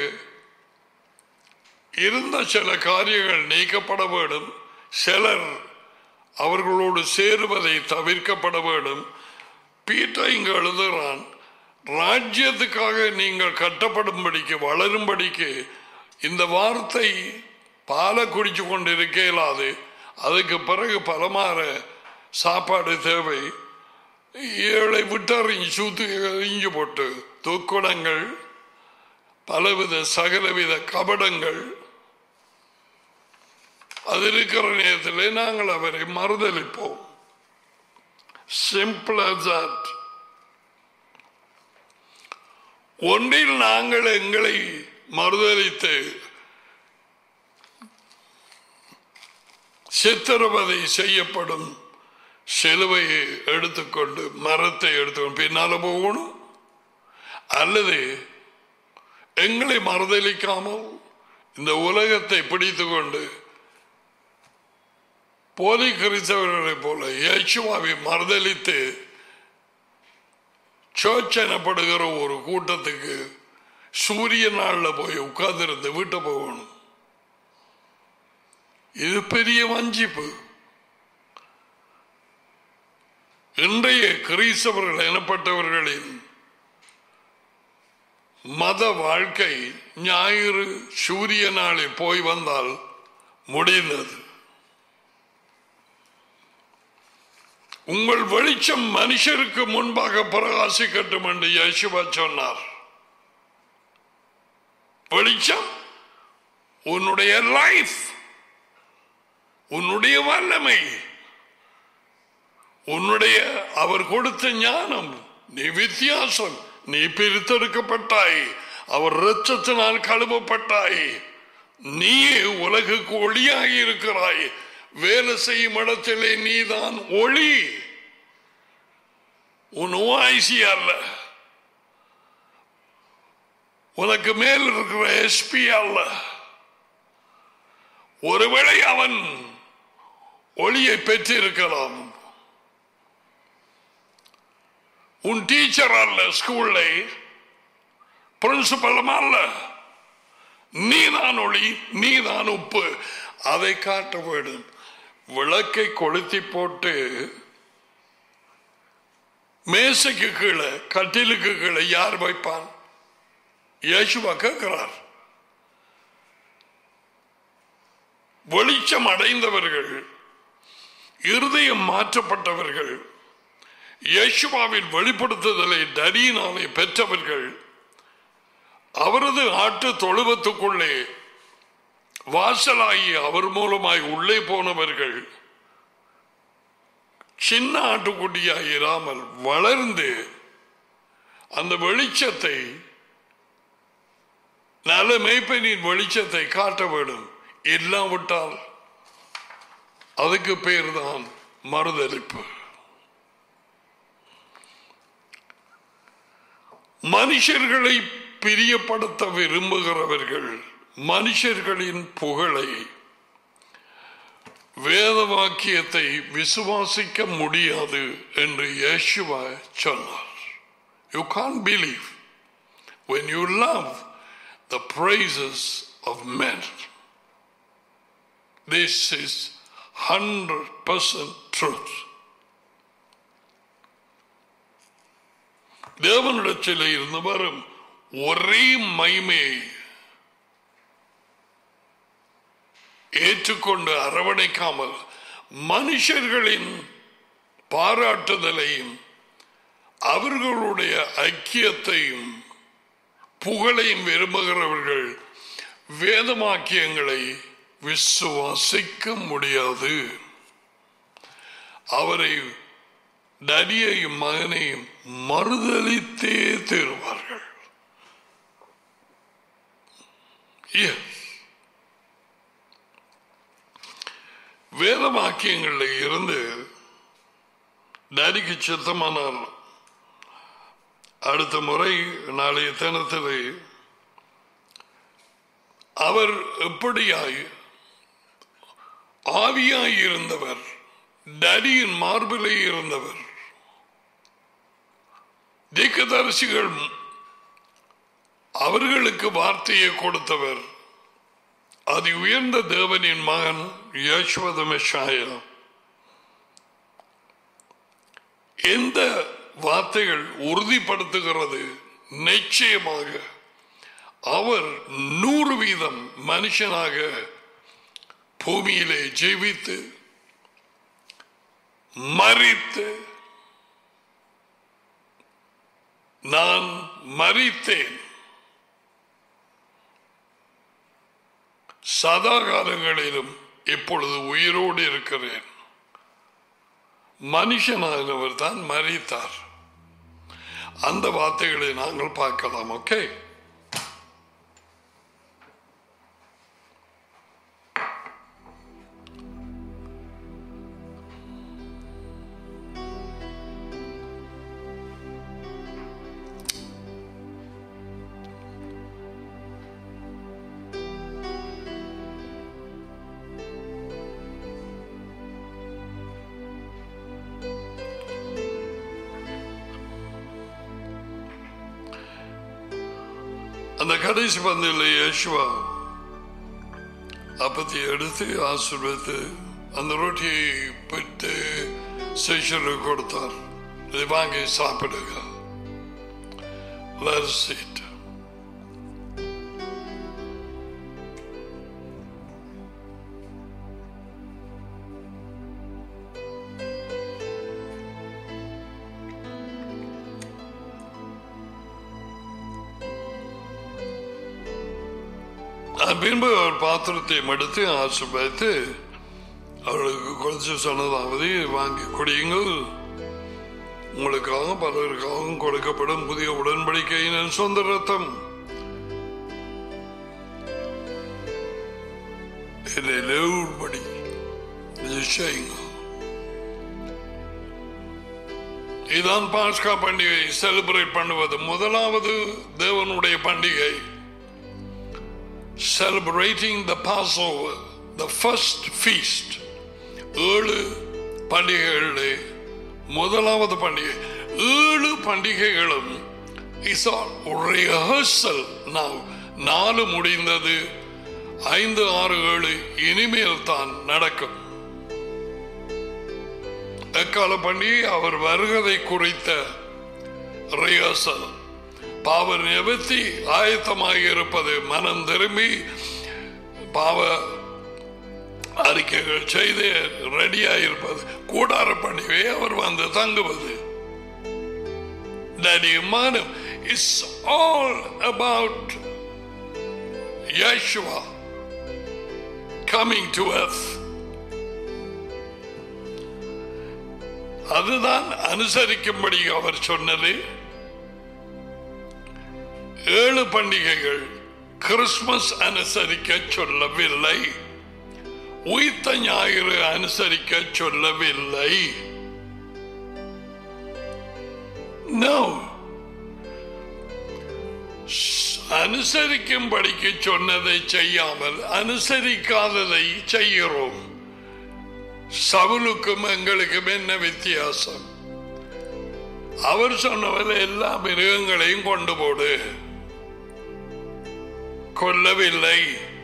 இருந்த சில காரியங்கள் நீக்கப்பட வேண்டும் சிலர் அவர்களோடு சேருவதை தவிர்க்கப்பட வேண்டும் பீட்டர் இங்கு எழுதுகிறான் ராஜ்யத்துக்காக நீங்கள் கட்டப்படும்படிக்கு வளரும்படிக்கு இந்த வார்த்தை பாலை குடிச்சு கொண்டு இருக்க இயலாது அதுக்கு பிறகு பலமாற சாப்பாடு தேவை ஏழை விட்டறிஞ்சு சூத்து இஞ்சு போட்டு துக்குடங்கள் பலவித சகலவித கபடங்கள் அது இருக்கிற நேரத்தில் நாங்கள் அவரை மறுதளிப்போம் சிம்பிள் தட் ஒன்றில் நாங்கள் எங்களை மறுதளித்து சித்திரவதை செய்யப்படும் சிலுவையை எடுத்துக்கொண்டு மரத்தை எடுத்துக்கொண்டு பின்னால போகணும் அல்லது எங்களை மறுதளிக்காமல் இந்த உலகத்தை பிடித்து கொண்டு போலி கிறிஸ்தவர்களைப் போல இயேசுவாவை மறுதளித்து சர்ச் எனப்படுகிற ஒரு கூட்டத்துக்கு சூரிய நாளில் போய் உட்கார்ந்திருந்து வீட்டை போகணும் இது பெரிய வஞ்சிப்பு இன்றைய கிறிஸ்தவர்கள் எனப்பட்டவர்களின் மத வாழ்க்கை ஞாயிறு சூரிய நாளில் போய் வந்தால் முடிந்தது உங்கள் வெளிச்சம் மனுஷருக்கு முன்பாக பிரகாசிக்கட்டும் என்று யேசுவா சொன்னார் வெளிச்சம் உன்னுடைய லைஃப் உன்னுடைய வல்லமை உன்னுடைய அவர் கொடுத்த ஞானம் நீ வித்தியாசம் நீ பிரித்தெடுக்கப்பட்டாய் அவர் இரத்தத்தினால் கழுவப்பட்டாய் நீயே உலகுக்கு ஒளியாகி இருக்கிறாய் வேலை செய்யும் இடத்திலே நீதான் ஒளி உன் ஓஐசி அல்ல உனக்கு மேல் இருக்கிற எஸ்பி அல்ல ஒருவேளை அவன் ஒளியை பெற்றிருக்கலாம் உன் டீச்சர் அல்ல ஸ்கூல்ல பிரின்சிபலும் அல்ல நீதான் ஒளி நீதான் உப்பு அதை காட்ட வேண்டும் விளக்கை கொளுத்தி போட்டு மேசைக்கு கீழே கட்டிலுக்கு கீழே யார் வைப்பான் இயேசுவா கேட்கிறார் வெளிச்சம் அடைந்தவர்கள் இருதயம் மாற்றப்பட்டவர்கள் இயேசுவாவின் வெளிப்படுத்துதலை டரியினாலே பெற்றவர்கள் அவரது ஆட்டு தொழுவத்துக்குள்ளே வாசலாகி அவர் மூலமாய் உள்ளே போனவர்கள் சின்ன ஆட்டுக்குட்டியாய் இராமல் வளர்ந்து அந்த வெளிச்சத்தை நல்ல மெய்ப்பெண்ணின் வெளிச்சத்தை காட்ட வேண்டும் இல்லாவிட்டால் அதுக்கு பேர் தான் மறுதளிப்பு மனுஷர்களை பிரியப்படுத்த விரும்புகிறவர்கள் மனுஷர்களின் புகழை வேத வாக்கியத்தை விசுவாசிக்க முடியாது என்று யேசுவா சொன்னார் you can't believe when you love the praises of men this is 100% truth தேவனிடத்தில் இருந்து வரும் ஒரே மைமையை ஏற்றுக்கொண்டு அரவணைக்காமல் மனுஷர்களின் பாராட்டுதலையும் அவர்களுடைய ஐக்கியத்தையும் புகழையும் விரும்புகிறவர்கள் வேதமாக்கியங்களை விசுவாசிக்க முடியாது அவரை டடியையும் மகனையும் மறுதலித்தே தீருவார்கள் Yes. வேத வாக்கியங்கள்ல இருந்து டேடிக்கு சித்தமானால் அடுத்த முறை நாளைய தினத்தில் அவர் எப்படியாய் ஆவியாய் இருந்தவர் டேடியின் மார்பிலே இருந்தவர் தீக்கதரிசிகள் அவர்களுக்கு வார்த்தையை கொடுத்தவர் அதி உயர்ந்த தேவனின் மகன் யேசுவத மெஷாயா எந்த வார்த்தைகள் உறுதிப்படுத்துகிறது நிச்சயமாக அவர் நூறு வீதம் மனுஷனாக பூமியிலே ஜீவித்து மறித்து நான் மறித்தேன் சதா காலங்களிலும் இப்பொழுது உயிரோடு இருக்கிறேன் மனுஷனானவர் தான் மறித்தார் அந்த வார்த்தைகளை நாங்கள் பார்க்கலாம் ஓகே அந்த கடைசி பந்தியில் யேசுவா அப்பத்தை எடுத்து ஆசீர்வதித்து அந்த ரொட்டியை பிட்டு சிஷருக்கு கொடுத்தார் இதை வாங்கி சாப்பிடுங்க Let us eat. அதன் பின்பு அவர் பாத்திரத்தை எடுத்து ஆசிர்வதித்து அவர்களுக்கு குறைச்சு சொன்னதாவது வாங்கி குடியுங்கள் உங்களுக்காக பலருக்காகவும் கொடுக்கப்படும் புதிய உடன்படிக்கையின் சொந்த ரத்தம் இதை நிறுவன்படி இது செய்யுங்க இதான் பாஸ்கா பண்டிகை செலிப்ரேட் பண்ணுவது முதலாவது தேவனுடைய பண்டிகை celebrating the Passover, the first feast. ஏழு பண்டிகைகளிலே முதலாவது பண்டிகை ஏழு பண்டிகைகளும் இஸ் ஆல் ரிஹர்சல் now நாலு முடிந்தது ஐந்து ஆறு ஏழு இனிமேல் தான் நடக்கும் எக்கால பண்டிகை அவர் வருகதை குறித்த ரிஹர்சல் பாவ நிவர்த்தி ஆயத்தமாக இருப்பது மனம் திரும்பி பாவ அறிக்கைகள் செய்து ரெடியாக இருப்பது கூடார பண்டிகை அவர் வந்து தங்குவது மனம் is all about Yeshua coming to earth. அதுதான் அனுசரிக்கும்படி அவர் சொன்னது ஏழு பண்டிகைகள் கிறிஸ்துமஸ் அனுசரிக்க சொல்லவில்லை உயிர்த்த ஞாயிறு அனுசரிக்க சொல்லவில்லை No. அனுசரிக்கும்படிக்கு சொன்னதை செய்யாமல் அனுசரிக்காததை செய்கிறோம் சவுலுக்கும் எங்களுக்கும் என்ன வித்தியாசம் அவர் சொன்னவர் எல்லா மிருகங்களையும் கொண்டு போடு கொல்லவில்லை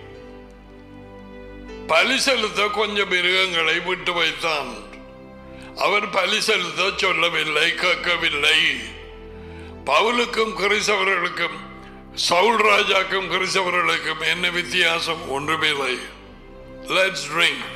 பலி செலுத்த கொஞ்சம் மிருகங்களை விட்டு வைத்தான் அவர் பலி செலுத்த சொல்லவில்லை கேட்கவில்லை பவுலுக்கும் கிறிஸ்தவர்களுக்கும் சவுல் ராஜாக்கும் கிறிஸ்தவர்களுக்கும் என்ன வித்தியாசம் ஒன்றுமில்லை let's drink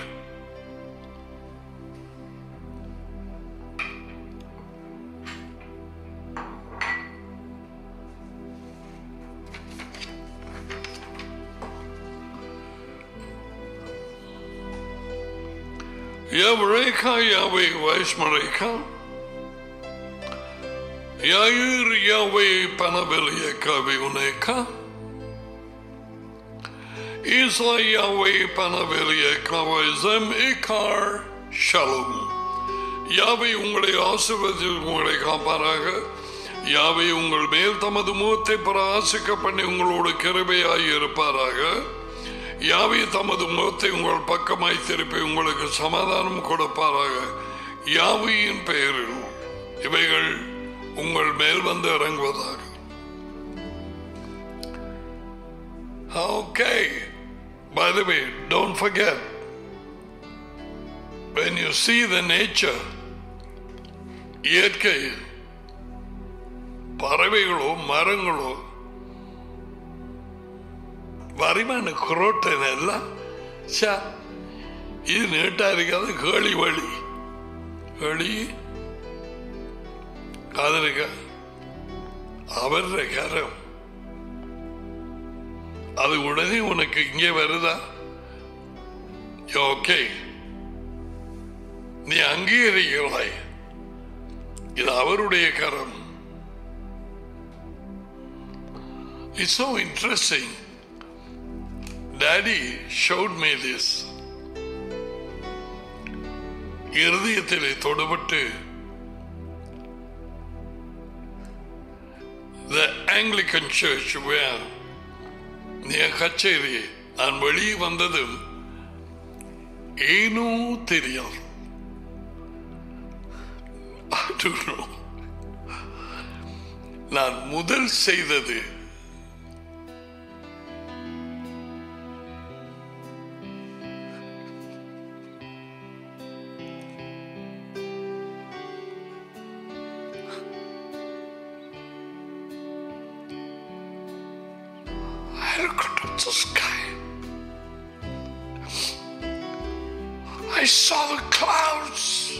Yavreka Yahweh Vaishmareka Yair Yahweh Panabeliye Kaviuneka. Isla Yahweh Panabeliye Kavazem Ikar Shalom. யாவை உங்களை ஆசிர்வதி உங்களை காப்பாராக யாவை உங்கள் மேல் தமது முகத்தை பிரகாசிக்க பண்ணி உங்களோடு கிருபையாய் இருப்பாராக யாவை தமது முகத்தை உங்கள் பக்கமாய் திருப்பி உங்களுக்கு சமாதானம் கொடுப்பாராக யாவையின் பெயரில் இவைகள் உங்கள் மேல் வந்து இறங்குவதாக Okay. By the way, don't forget when you see the nature, இயற்கை பறவைகளோ மரங்களோ வரிமான குரோட்டன் எல்லாம் ச்சே, இது நீட்டா இருக்காது கேளி வழி கேளி காதலிக்க அவர கரம் அது உடனே உனக்கு இங்கே வருதா ஓகே நீ அங்கீகரிக்கிறாய் இது அவருடைய கரம் It's so interesting. Daddy showed me this. இருதயத்திலே தொடுபட்டு The Anglican Church where நீ கச்சேரி நான் வெளியே வந்ததும் ஏனோ தெரியாது I don't know. நான் முதல் செய்தது I looked at the sky. I saw the clouds.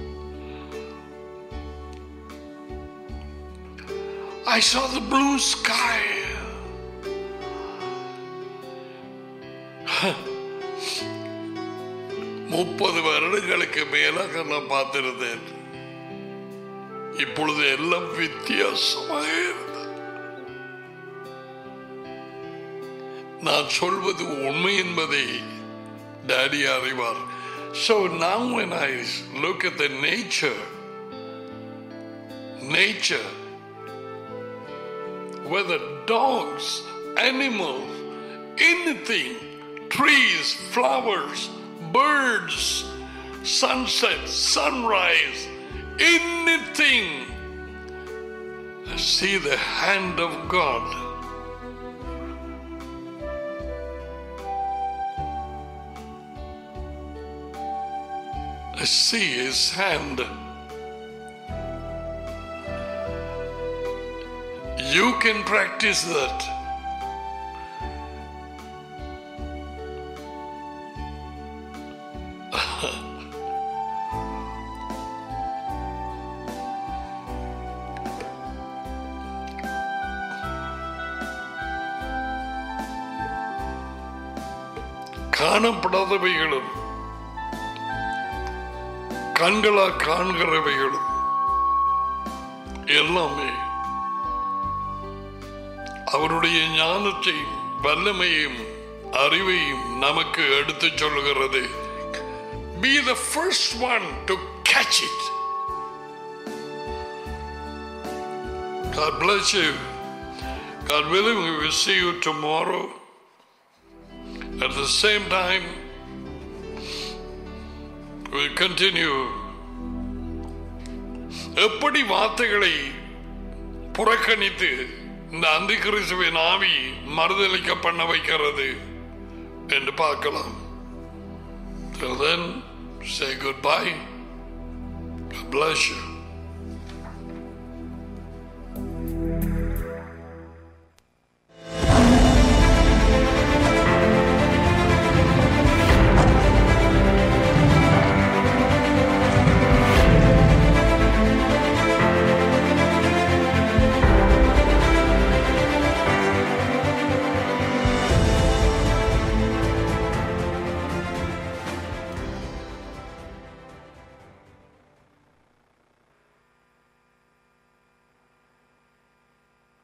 I saw the blue sky. முப்பது வருடங்களுக்கு மேலாக நான் பார்த்திருந்தேன் இப்பொழுது எல்லாம் வித்தியாசமாக இருந்தது நான் சொல்வது உண்மை என்பதை டாடி அறிவார் So now when I look at the nature, nature, whether dogs, animals, anything, trees, flowers, birds, sunset, sunrise, anything, I see the hand of God. I see his hand. You can practice that. காணப்படாதவைகளும் கண்களா காண்கிறவைகளும் எல்லாமே அவருடைய ஞானத்தையும் வல்லமையும் அறிவையும் நமக்கு எடுத்துச் சொல்லுகிறது Be the first one to catch it. God bless you. God willing, we will see you tomorrow. At the same time, we'll continue. எப்படி வார்த்தைகளை புறக்கணித்து இந்த அந்தி கிறிஸ்துவின் ஆவி மறுதளிக்க பண்ண வைக்கிறது என்று பார்க்கலாம் Till then, say goodbye. God bless you.